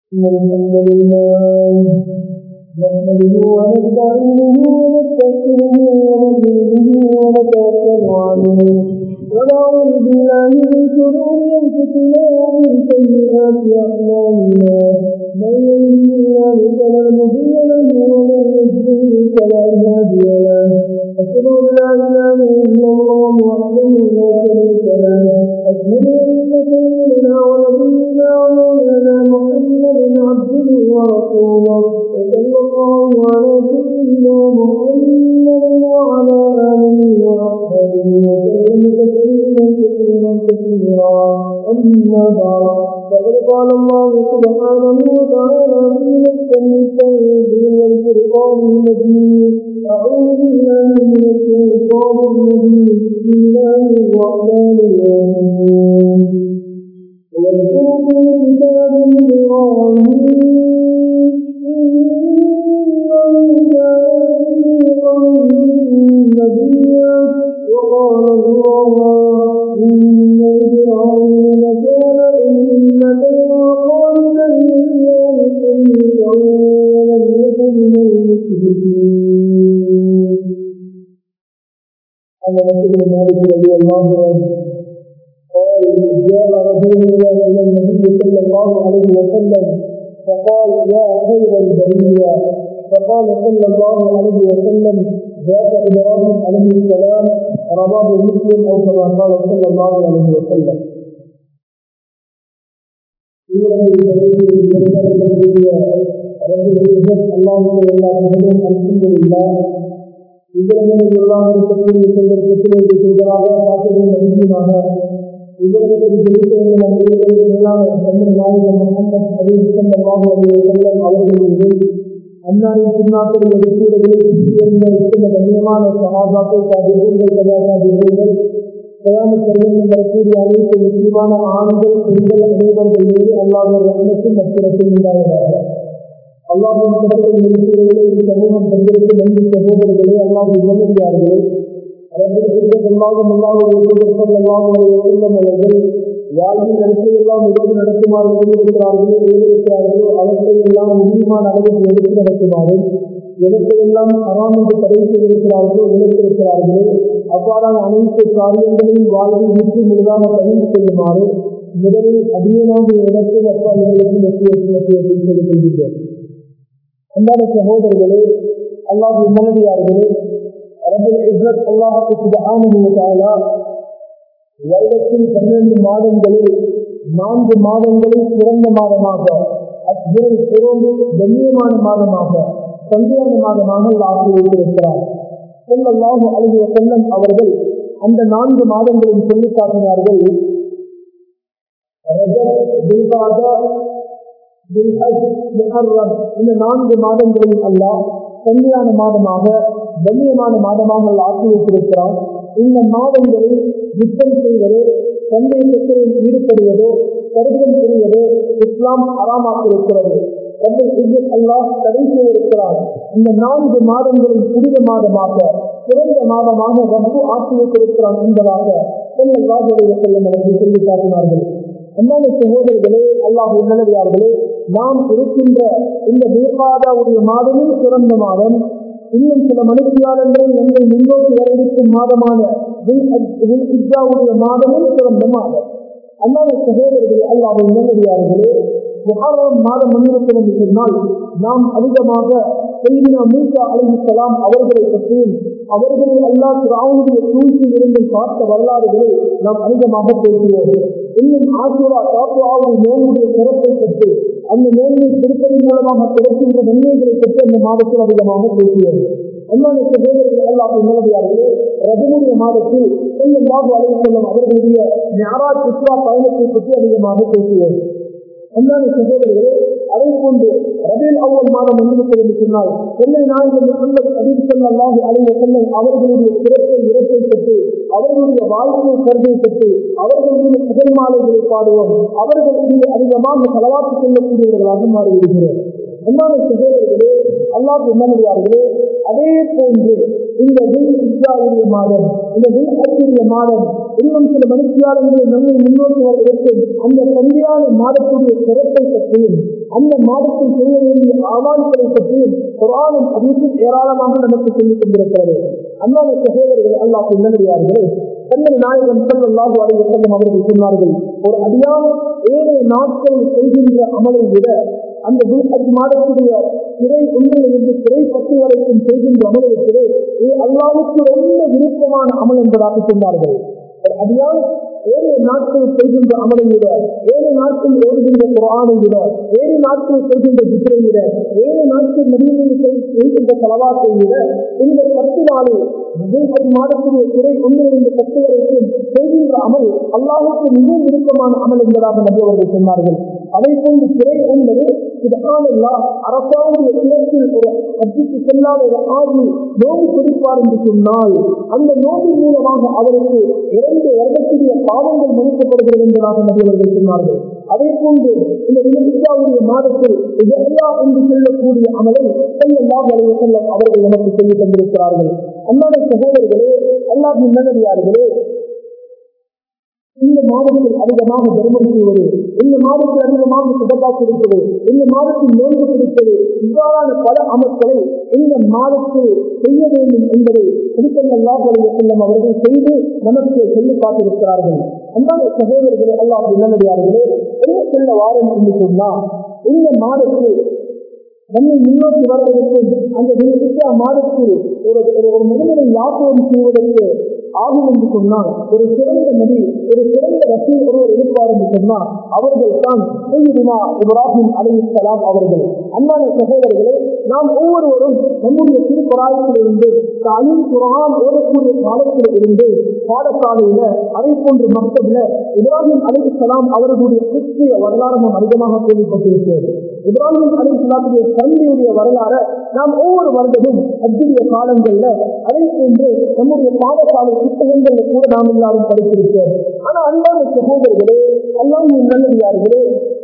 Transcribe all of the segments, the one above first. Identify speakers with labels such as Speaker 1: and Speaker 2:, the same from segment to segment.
Speaker 1: إن الحمد لله نحمده ونستعينه ونستغفره ونؤمن به ونتوكل عليه ونعوذ بالله من شرور أنفسنا ومن سيئات أعمالنا من يهده الله فلا مضل له ومن يضلل فلا هادي له أشهد أن لا إله إلا الله وحده لا شريك له أشهد أن سيدنا ونبينا ومولانا محمدا عبده ورسوله وصلى الله على سيدنا محمد وعلى آله وأصحابه وسلم تسليما كثيرا كثيرا أما بعد فقد قال الله سبحانه وتعالى في محكم التوحيد والفرقان المجيد أعوذ بالله من الشيطان الرجيم بسم الله الرحمن الرحيم واذكر في كتاب إبراهيم إنه كان نبيا وقال الله إن إبراهيم كان أمة وقال لله حنيفا ولم يكن من المشركين أنا رسول مالك رضي الله عنه قال جاء رجل إلى النبي صلى الله عليه وسلم فقال يا خير البرية فقال صلى الله عليه وسلم ذاك إبراهيم عليه السلام رواه مسلم أو كما قال صلى الله عليه وسلم اللهم الحمد لله இவர்கள் எல்லாம் இருக்கக்கூடிய செல்வம் பிரச்சனைக்கு செய்வதாக காப்பதும் நம்பிக்கையாக இவர்களுக்கு ஜெயித்தவர்கள் அனைவரும் மேலான தமிழ் நாயகம் முகமது அலி சல்லாஹு அலி வசல்லம் அவர்கள் மீது அன்னாரின் பின்னாக்கள் வெற்றியுடைய சேர்ந்த இத்தனை கண்ணியமான சகாபாக்கள் சாதிகள் கதாசாதிகள் கயாம செல்வம் வரக்கூடிய அனைத்து முக்கியமான ஆண்கள் பெண்கள் அனைவர்கள் மீது அல்லாத ரத்னத்தின் நட்சத்திரத்தில் உண்டாவதாக அல்லாஹின் கடவுள் நிறுத்தியவர்களை சமூகம் தங்களுக்கு நன்றி சகோதரர்களே அல்லாஹின் நல்லடியார்களே அல்லாஹும் அவர்கள் வாழ்வில் நடத்தையெல்லாம் மிகவும் நடத்துமாறு எழுதியிருக்கிறார்களோ எழுதியிருக்கிறார்களோ அவற்றை எல்லாம் முக்கியமான அளவில் எடுத்து நடத்துமாறும் எவற்றையெல்லாம் அறாமிட்டு தடை செய்திருக்கிறார்களோ விளைத்திருக்கிறார்களோ அவ்வாறான அனைத்து காரியங்களையும் வாழ்வில் முற்று முழுதாக பதிவு செய்யுமாறு முதலில் அதிகமாக இடத்தில் அப்பா இவர்களுக்கு வெற்றியை சொல்லிக்கொள்கிறேன் அன்பான சகோதரர்களே அல்லாஹ் நல்லடியார்களே ரபுல் இஸ்ரத் அல்லாஹுக்கு சுபஹானுவதாலா வருடத்தில் பன்னிரண்டு மாதங்களில் நான்கு மாதங்களில் சிறந்த மாதமாக அத்புரை சிறந்து கண்ணியமான மாதமாக சந்தியான மாதமாக ஆக்கி வைத்திருக்கிறார் செல்லல்லாஹு அழகிய செல்லம் அவர்கள் அந்த நான்கு மாதங்களில் சொல்லி காட்டினார்கள் இந்த நான்கு மாதங்களில் அல்லாஹ் சந்தியான மாதமாக கண்ணியமான மாதமாக ஆக்கி வைத்திருக்கிறார் இந்த மாதங்களில் யுத்தம் செய்வதோ சந்தை சத்திரில் ஈடுபடுவதோ கருத்தம் செய்வதோ இஸ்லாம் அறாமாக்கியிருக்கிறது அல்லாஹ் தடை செய்திருக்கிறார் இந்த நான்கு மாதங்களில் புனித மாதமாக சிறந்த மாதமாக ரப்பு ஆக்கி வைத்திருக்கிறான் என்பதாக செல்லல்லாஹுடைய செல்லம் எனக்கு சொல்லி காட்டினார்கள் அன்பான சகோதரர்களே அல்லாஹ் நல்லதார்களே நாம் இருக்கின்ற இந்த துர்காதாவுடைய மாதமும் சிறந்த மாதம் இன்னும் சில மனுஷியாளர்கள் எங்களை முன்னோக்கி வரவிருக்கும் மாதமான இஜாவுடைய மாதமும் சிறந்த மாதம் அல்லாத சகோதரர்களே அல்லாஹ் நல்லதார்களே முஹர்ரம் மாதம் வந்திருக்கிறது என்று சொன்னால் நாம் அதிகமாக செய்தினா மூசா அலிசலாம் அவர்களை பற்றியும் அவர்களை அல்லா திராவுடைய சூழ்ச்சியில் இருந்து பார்த்த வரலாறுகளை நாம் அதிகமாக பேசுவோம் இன்னும் ஆசிரா தாத்துவாவுடைய நோயுடைய சிறப்பை பற்றி அந்த நோயை திருப்பதி மூலமாக கிடைக்கின்ற நன்மைகளை பற்றி அந்த மாதத்தில் அதிகமாக பேசுவோம் அல்லாத சகோதரர்கள் அல்லாஹ் நல்லதார்களே ரஜமுடைய மாதத்தில் செல்லும் பாபு அலைவசல்லம் அவர்களுடைய ஞாராஜ் இஸ்லா பயணத்தை பற்றி அதிகமாக பேசுவோம் அல்லாத சகோதரர்களே அதை கொண்டு ரபேல் அவ்வளவு மாதம் வந்திருக்கிறது என்று சொன்னால் சென்னை நாயகன் முகமது அபீப் சல்லாஹு அலைவ செல்லம் அவர்களுடைய சிறப்பை இறப்பை பற்றி அவர்களுடைய வாழ்க்கை கருதை பற்றி அவர்கள் மீது புகழ் மாலைகளை பாடுவோம் அவர்கள் மீது அதிகமாக செலவாக்கு செல்லக்கூடியவர்களாக மாறிவிடுகிறோம் அன்பான சகோதரர்களே அல்லாஹ் என்னடியார்களே அதே போன்று இந்த வில் இஸ்ராவுடைய மாதம் இந்த வில் அச்சுடைய மாதம் இன்னும் சில மனுஷியாளர்கள் நம்மை முன்னோக்குவர் இருக்கும் அந்த கல்யாண மாதத்துடைய சிறப்பை பற்றியும் அந்த மாதத்தில் செய்ய வேண்டிய ஆவான்களை பற்றியும் குரானும் அதிகம் ஏராளமாக நமக்கு சொல்லிக் கொண்டிருக்கிறது அல்லாத சகோதரர்கள் அல்லாஹ் நல்லடியார்களே கண்ணன் நாயகன் செல்லல்லாஹு அலைஹி வஸல்லம் அவர்கள் சொன்னார்கள் ஒரு அடியான் ஏழை நாட்கள் செய்கின்ற அமலை விட அந்த துல்ஹஜ் மாதத்துடைய சிறை ஒன்றிலிருந்து சிறை பத்து வரைக்கும் செய்கின்ற அமலை விட இது அல்லாவுக்கு ரொம்ப விருப்பமான அமல் என்பதாக சொன்னார்கள் ஒரு அடியான் ஏழு நாட்கள் செய்கின்ற அமலை விட ஏழு நாட்கள் ஓடுகின்ற குரானை விட ஏழு நாட்கள் செய்கின்ற திட்டை விட ஏழு நாட்கள் நடிகையில் செய்கின்ற செலவாக்கை விட இந்த பத்து நாளில் முதல் மாதத்துடைய துறை ஒன்றிலிருந்து பத்து வரைக்கும் செய்கின்ற அமல் அல்லாஹுக்கு மிகவும் விருப்பமான அமல் என்பதாக நபி அவர்கள் சொன்னார்கள் அதை போன்று துறை என்பது சுபகானல்லா அரசாங்க இடத்தில் ஒரு கட்சிக்கு செல்லாத ஒரு ஆதி நோய் கொடுப்பார் என்று சொன்னால் அந்த நோயின் மூலமாக அவருக்கு இரண்டு வருடத்துடைய பாவங்கள் மன்னிக்கப்படுகிறது என்பதாக நபி அவர்கள் சொன்னார்கள் அதே போன்று இந்த விமர்சாவுடைய மாதத்தில் இதெல்லா என்று சொல்லக்கூடிய அமலை செல்லல்லாஹ் அலைய செல்லம் அவர்கள் நமக்கு சொல்லித் தந்திருக்கிறார்கள் அன்பான சகோதரர்களே அல்லாஹ் நல்லடியார்களே இந்த மாதத்தில் அதிகமாக தர்மம் செய்வது இந்த மாதத்தில் அதிகமாக சுகத்தா கிடைப்பது இந்த மாதத்தில் நோன்பு கிடைப்பது இவ்வாறான பல அமர்களை இந்த மாதத்தில் செய்ய வேண்டும் என்பதை திருத்தல்லாஹ் செல்லும் அவர்கள் செய்து நமக்கு சொல்லி காத்திருக்கிறார்கள் அன்பான சகோதரர்களே அல்லாஹ் நல்லடியார்களே என்ன சொல்ல வாரம் என்று சொன்னால் இந்த மாதத்தில் நம்மை முன்னோக்கி வருவதற்கு அந்த இஸ்லா மாதத்தில் ஒரு ஒரு மனிதனை யாத்திரம் செய்வதற்கு ஆகும் என்று சொன்னால் ஒரு சிறந்த நபி ஒரு சிறந்த ரசீல் ஒருவர் இருப்பார் என்று சொன்னால் அவர்கள் தான் செய்யுமா இப்ராஹிம் அலி இஸ்லாம் அவர்கள் அன்பான சகோதரர்களே நாம் ஒவ்வொருவரும் நம்முடைய திருக்குறாயத்தில் இருந்து அலிம் குரான் ஓடக்கூடிய காலத்தில் இருந்து பாடசாலையில அதே போன்று மக்தப்ல இப்ராஹிம் அலி இஸ்லாம் அவர்களுடைய கிறிஸ்திய வரலாறு நாம் அதிகமாக கேள்விப்பட்டிருக்கிறது இப்ராஹிம் அலி இஸ்லாமுடைய தந்தையுடைய வரலாறு நாம் ஒவ்வொரு வருடமும் அச்சுடைய காலங்கள்ல அதை போன்று நம்முடைய பாடசாலை புத்தகங்கள்ல கூட நாம் எல்லாரும் படித்திருக்கிறோம் ஆனா அன்பான சகோதரர்களே எல்லாம் நல்லடியார்களே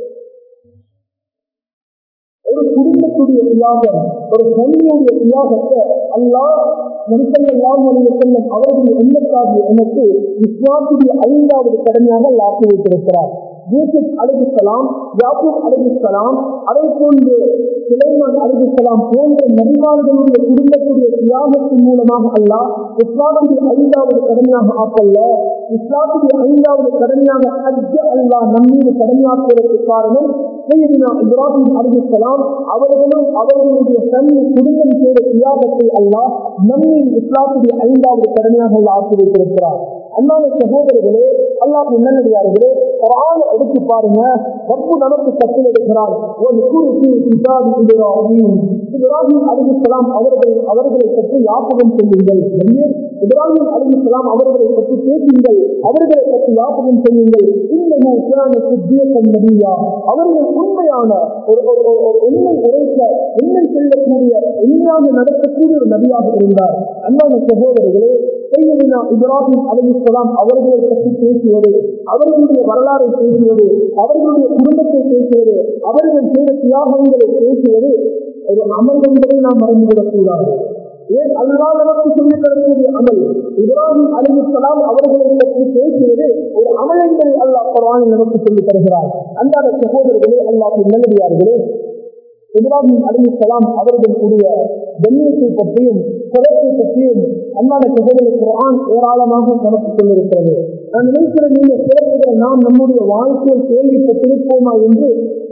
Speaker 1: ஒரு குடும்பத்துடைய தியாகம் ஒரு கல்வியுடைய தியாகத்தை அல்லாஹ் நெருக்கல்லாம் செல்லும் அவர்களுடைய எண்ணத்தாகிய எனக்கு விஸ்வாசுடைய ஐந்தாவது கடமையாக ஆக்கி வைத்திருக்கிறார் யூசுப் அலிகுசலாம் யாக்கூப் அலிகுசலாம் அதை போன்று சுலைமான் அலிகுசலாம் போன்ற நபிமார்களுடைய குடும்பத்துடைய தியாகத்தின் மூலமாக அல்லாஹ் இஸ்லாமுடைய ஐந்தாவது கடமையாக ஆக்கல்ல இஸ்லாத்துடைய ஐந்தாவது கடமையாக ஹஜ் அல்லாஹ் நம்மீது கடமையாக்குவதற்கு காரணம் செய்தினா இப்ராஹிம் அலிகுசலாம் அவர்களும் அவர்களுடைய தனி குடும்பம் செய்த தியாகத்தை அல்லாஹ் நம்மீது இஸ்லாத்துடைய ஐந்தாவது கடமையாக அல்லாஹ் ஆக்கி வைத்திருக்கிறார் அன்பான சகோதரர்களே அல்லாஹ் நல்லடியார்களே குரான எடுத்து பாருங்க ரப்பு நமக்கு கட்டளை எடுக்கிறார் ஒரு குறிப்பு கிதாபி இப்ராஹிம் இப்ராஹிம் அலிஹிஸ்லாம் அவர்கள் அவர்களை பற்றி யாபகம் செய்யுங்கள் இப்ராஹிம் அலிஹிஸ்லாம் அவர்களை பற்றி பேசுங்கள் அவர்களை பற்றி யாபகம் செய்யுங்கள் இன்னமும் குரான சித்தியத்தன் நபியா அவர்கள் உண்மையான ஒரு ஒரு ஒரு உண்மை உரைக்க உண்மை செல்லக்கூடிய உண்மையாக நடக்கக்கூடிய ஒரு நபியாக இருந்தார் அன்பான சகோதரர்களே செய்யலினா இப்ராஹிம் அலிஸ்லாம் அவர்களை பற்றி பேசுவது அவர்களுடைய வரலாறை பேசுவது அவர்களுடைய குடும்பத்தை பேசுவது அவர்கள் செய்த தியாகங்களை பேசுவது ஒரு அமல் என்பதை நாம் மறந்துவிடக் கூடாது ஏன் அல்லா நமக்கு சொல்லித் தரக்கூடிய அமல் இப்ராஹிம் அலிஸ்லாம் அவர்களை பற்றி பேசுவது ஒரு அமல் என்பதை அல்லாஹ் குரானில் நமக்கு சொல்லித் தருகிறார் அன்றாட சகோதரர்களே அல்லாஹ் நல்லடியார்களே இப்ராஹிம் அலிஸ்லாம் அவர்களுடைய கண்ணியத்தை பற்றியும் சிறப்பை பற்றியும் அன்பான சகோதரர் குரான் ஏராளமாக நமக்கு சொல்லியிருக்கிறது நான் நினைக்கிறேன் இந்த சிறப்புகளை நாம் நம்முடைய வாழ்க்கையில் கேள்விப்பட்டிருப்போமா என்று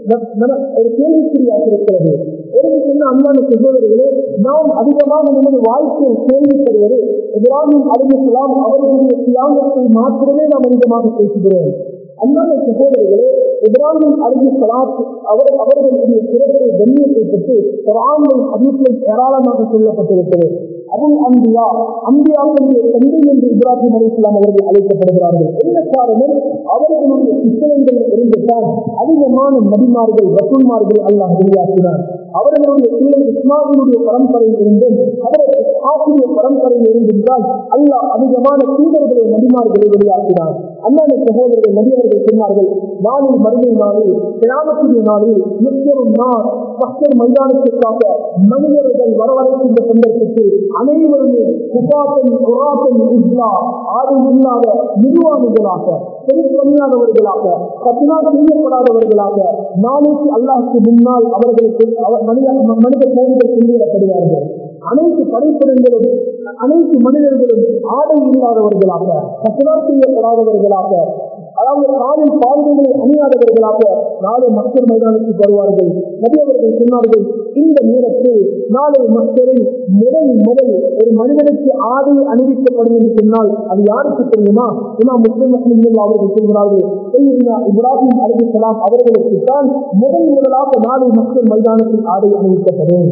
Speaker 1: ஒரு கேள்விக்குறியாக இருக்கிறது எனக்கு சொன்ன அன்பான சகோதரர்களே நாம் அதிகமாக நமது வாழ்க்கையில் கேள்விப்படுவது இப்ராஹிம் அலிஸ்லாம் அவர்களுடைய தியாகத்தை மாத்திரமே நாம் அதிகமாக பேசுகிறோம் அன்பான சகோதரர்களே இப்ராஹிம் அலி சலாத் அவர் அவர்களுடைய சிறப்பை கண்ணியத்தை பற்றி குரான்கள் அதிகம் ஏராளமாக சொல்லப்பட்டிருக்கிறது அபுல் அம்பியா அம்பியாவுடைய தந்தை என்று இப்ராஹிம் அலி இஸ்லாம் அவர்கள் அழைக்கப்படுகிறார்கள் என்ன காரணம் அவர்களுடைய புத்தகங்கள் இருந்துதான் அதிகமான நபிமார்கள் ரசூல்மார்கள் அல்லாஹ் வெளியாக்கினார் அவர்களுடைய பிள்ளை இஸ்மாவினுடைய பரம்பரையில் இருந்தும் அவர்கள் ஆசிரிய பரம்பரையில் இருந்திருந்தால் அல்லாஹ் அதிகமான தூதர்களை நபிமார்களை வெளியாக்கினார் அண்ணாந்த சகோதரர்கள் நபியவர்கள் சொன்னார்கள் நாளில் மறுமை நாளில் கிராமத்துடைய நாளில் நிச்சயம் நாள் மக்கள் மைதானத்திற்காக மனிதர்கள் வரவழைக்கின்ற சந்தர்ப்பத்தில் அனைவருமே குபாத்தன் குராத்தன் இஸ்லா ஆடும் இல்லாத நிர்வாகிகளாக செலுத்தமில்லாதவர்களாக கத்தினா செய்யப்படாதவர்களாக நாளைக்கு அல்லாஹுக்கு முன்னால் அவர்களுக்கு அவர் மனித மனித கோவில்கள் கொண்டு வரப்படுவார்கள் அனைத்து படைப்பிடங்களும் அனைத்து மனிதர்களும் ஆடை இல்லாதவர்களாக கத்தினா செய்யப்படாதவர்களாக அதாவது காலில் பால்களை அணியாதவர்களாக நாளை மக்கள் மைதானத்துக்கு வருவார்கள் நபியவர்கள் சொன்னார்கள் இந்த நேரத்தில் நாளை மக்களில் முதல் முதல் ஒரு மனிதனுக்கு ஆடை அணிவிக்கப்படும் என்று சொன்னால் அது யாருக்கு தெரியுமா இமா முஸ்லிம் அஹமதுல்லா அவர்கள் சொல்கிறார்கள் செய்யுனா இப்ராஹிம் அலிசலாம் அவர்களுக்கு தான் முதல் முதலாக நாளை மக்கள் மைதானத்தில் ஆடை அணிவிக்கப்படும்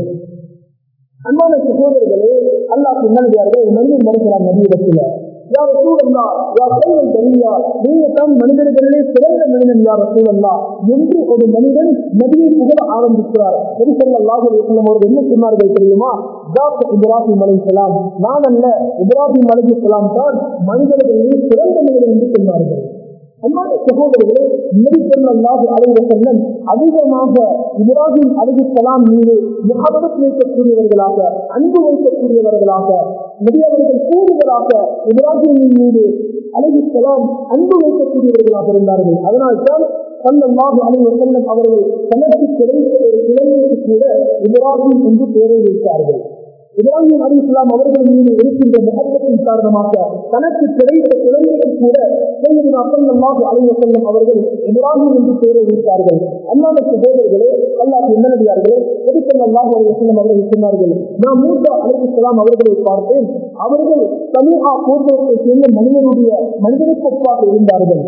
Speaker 1: அன்பான சகோதரர்களே அல்லாஹ் நல்லதார்கள் மனிதன் வருகிறார் நபியிடத்தில் யார் சூழல்லா யார் சைவன் தெரியா நீங்க தான் மனிதர்களிலே சிறந்த மனிதன் யார் சூழல்லா என்று ஒரு மனிதன் நபியை புகழ ஆரம்பிக்கிறார் பெருசல்லாக அவர்கள் என்ன சொன்னார்கள் தெரியுமா ஜாப் இப்ராஹிம் அலைசலாம் நான் அல்ல இப்ராஹிம் அலைசலாம் தான் மனிதர்களிலே சிறந்த மனிதன் என்று சொன்னார்கள் அன்பான சகோதரர்களே நபிசல்லாஹு அலைவசல்லம் அதிகமாக இப்ராஹிம் அலிசலாம் மீது முகமது வைக்கக்கூடியவர்களாக அன்பு வைக்கக்கூடியவர்களாக நபி அவர்கள் கூடுதலாக இப்ராஹிமின் மீது அலிசலாம் அன்பு வைக்கக்கூடியவர்களாக இருந்தார்கள் அதனால்தான் சல்லல்லாஹு அலைஹி வஸல்லம் அவர்கள் தனக்கு கிடைத்த ஒரு குழந்தைக்கு கூட இப்ராஹிம் என்று பெயரை வைத்தார்கள் இப்ராஹிம் அலி இஸ்லாம் அவர்கள் மீது இருக்கின்ற முகத்தின் காரணமாக தனக்கு கிடைத்த குழந்தைக்கு கூட அப்பல்லாஹு அலைய செல்லும் அவர்கள் இப்ராஹிம் என்று பெயரை வைத்தார்கள் அண்ணாத சகோதரர்களே அல்லாஹ் என்னடியார்களே எதுக்கல்லாஹு அலைய செல்லும் அவர்கள் சொன்னார்கள் நான் மூசா அலி இஸ்லாம் அவர்களை பார்த்தேன் அவர்கள் சமூகா போன்றவற்றை சேர்ந்த மனிதனுடைய மனிதனுக்கு ஒப்பாக இருந்தார்கள்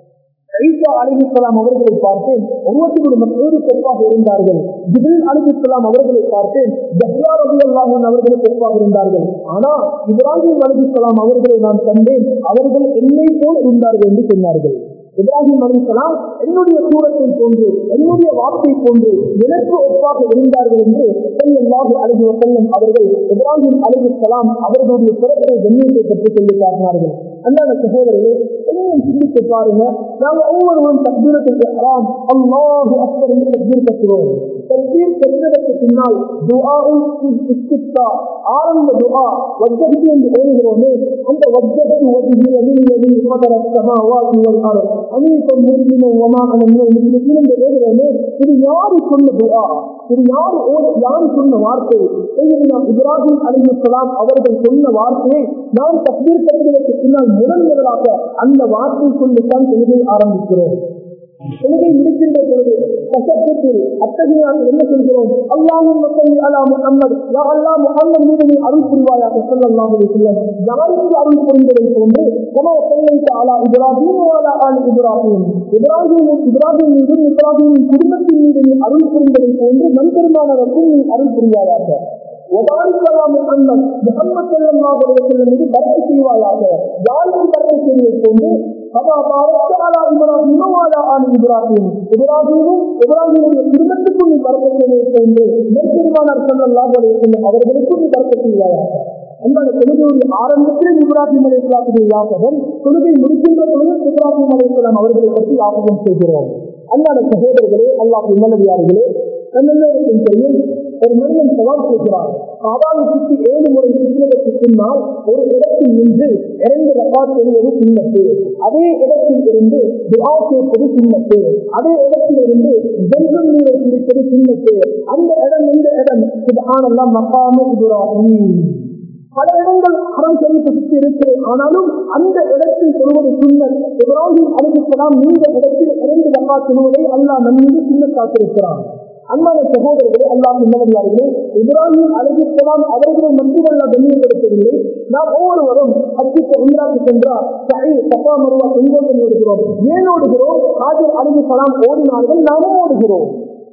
Speaker 1: ஈசா அலிகுலாம் அவர்களை பார்த்தேன் ஒவ்வொருத்தரோட மக்களோடு ஒப்பாக இருந்தார்கள் ஜிபிரில் அலிகுலாம் அவர்களை பார்த்தேன் ஜஹ்யா ரபி அல்லாஹன் அவர்களுக்கு ஒப்பாக இருந்தார்கள் ஆனா இப்ராஹிம் அலிகுலாம் அவர்களை நான் கண்டேன் அவர்கள் என்னை போல் இருந்தார்கள் என்று சொன்னார்கள் இப்ராஹிம் அலிசலாம் என்னுடைய சூரத்தை போன்று என்னுடைய வார்த்தை போன்று எனக்கு ஒப்பாக இருந்தார்கள் என்று செல்லாஹு அழகி வசல்லம் அவர்கள் இப்ராஹிம் அலிசலாம் அவர்களுடைய சிறப்பை கண்ணியத்தை பற்றி சொல்லி காட்டினார்கள் அந்தான சகோதரர்களே எல்லாம் சிந்தித்து பாருங்க நாங்க ஒவ்வொருவரும் தக்பீரத்துக்கு அலாம் அல்லாஹு அக்பர் என்று தக்பீர் கட்டுவோம் தக்பீர் கட்டுவதற்கு பின்னால் துஆஉல் இஸ்திஃப்தா ஆரம்ப துஆ வஜ்ஜத்து என்று ஓடுகிறோமே அந்த வஜ்ஜத்து வஜ்ஜி அலில்லதி ஃபதர السماوات والارض حنيفا مسلما وما انا من المشركين என்று ஓடுகிறோமே இது யாரு சொன்ன துஆ இது யாரு ஓட யாரு சொன்ன வார்த்தை செய்யுதுனா இப்ராஹிம் அலிஹிஸ்ஸலாம் அவர்கள் சொன்ன வார்த்தையை நாம் தக்பீர் கட்டுவதற்கு பின்னால் முதல் முதலாக அந்த வார்த்தை சொல்லித்தான் தொழுகை ஆரம்பிக்கிறோம் தொழுகை முடிக்கின்ற பொழுது கசப்பத்தில் அத்தகையால் என்ன சொல்கிறோம் அல்லாஹும் மக்கள் அலா முகம்மது யா அல்லா முகம்மது மீது நீ அருள் புரிவாயாக சொல்லலாம் சொல்லம் யாருக்கு அருள் புரிந்ததை போன்று கம சொல்லைத்த அலா இப்ராஹிம் அலா ஆல் இப்ராஹிம் இப்ராஹிம் இப்ராஹிம் மீதும் இப்ராஹிமின் குடும்பத்தின் மீது நீ அருள் புரிந்ததை போன்று நண்பெருமானவருக்கும் நீ அருள் புரிவாயாக وبارك على محمد محمد صلى الله عليه وسلم மீது பரத்து செய்வாயாக யாருக்கு பரத்து செய்வதை கொண்டு கமா பாரத்து அலா இப்ராஹிம் வாலா ஆலி இப்ராஹிம் இப்ராஹிமும் இப்ராஹிமுடைய குடும்பத்துக்கும் நீ பரத்து செய்வதை கொண்டு நெருமானார் ஸல்லல்லாஹு அலைஹி வஸல்லம் அவர்களுக்கும் நீ பரத்து செய்வாயாக அன்பான தொழுகையுடைய ஆரம்பத்தில் இப்ராஹிம் அலி இஸ்லாத்துடைய யாபகம் தொழுகை முடிக்கின்ற பொழுது இப்ராஹிம் அலி இஸ்லாம் அவர்களை பற்றி யாபகம் செய்கிறோம் அன்பான சகோதரர்களே அல்லாஹ் நல்லடியார்களே நம்மெல்லோருக்கும் தெரியும் ஒரு மனிதன் சவால் செய்கிறார் காபாவை சுற்றி ஏழு முறை சுற்றுவதற்கு பின்னால் ஒரு இடத்தில் நின்று இரண்டு ரகாத் எழுவது சின்னத்து அதே இடத்தில் இருந்து துவா கேட்பது சின்னத்து அதே இடத்தில் இருந்து ஜென்மம் நீரை குடிப்பது சின்னத்து அந்த இடம் எந்த இடம் சுபஹானல்லாஹ் மகாம இப்ராஹிம் பல இடங்கள் அறம் செய்து சுற்றி இருக்கிறது ஆனாலும் அந்த இடத்தில் சொல்வது சுண்ணல் இப்ராஹிம் அலிசலாம் நீண்ட இடத்தில் இரண்டு ரக்கா சொல்வதை அல்லாஹ் நம்மீது சின்னத்தாக்கிருக்கிறான் அன்பான சகோதரர்களே அல்லாஹ் முன்னவர்களே இப்ராஹிம் அலிசலாம் அவர்களை மட்டுமல்ல கண்ணியப்படுத்தவில்லை நாம் ஒவ்வொருவரும் அச்சுக்கு உண்டாக்கி சென்றால் சரி தப்பா மருவா செங்கோட்டம் ஓடுகிறோம் ஏன் ஓடுகிறோம் ஹாஜர் அலிசலாம் ஓடினார்கள் நாமும் ஓடுகிறோம்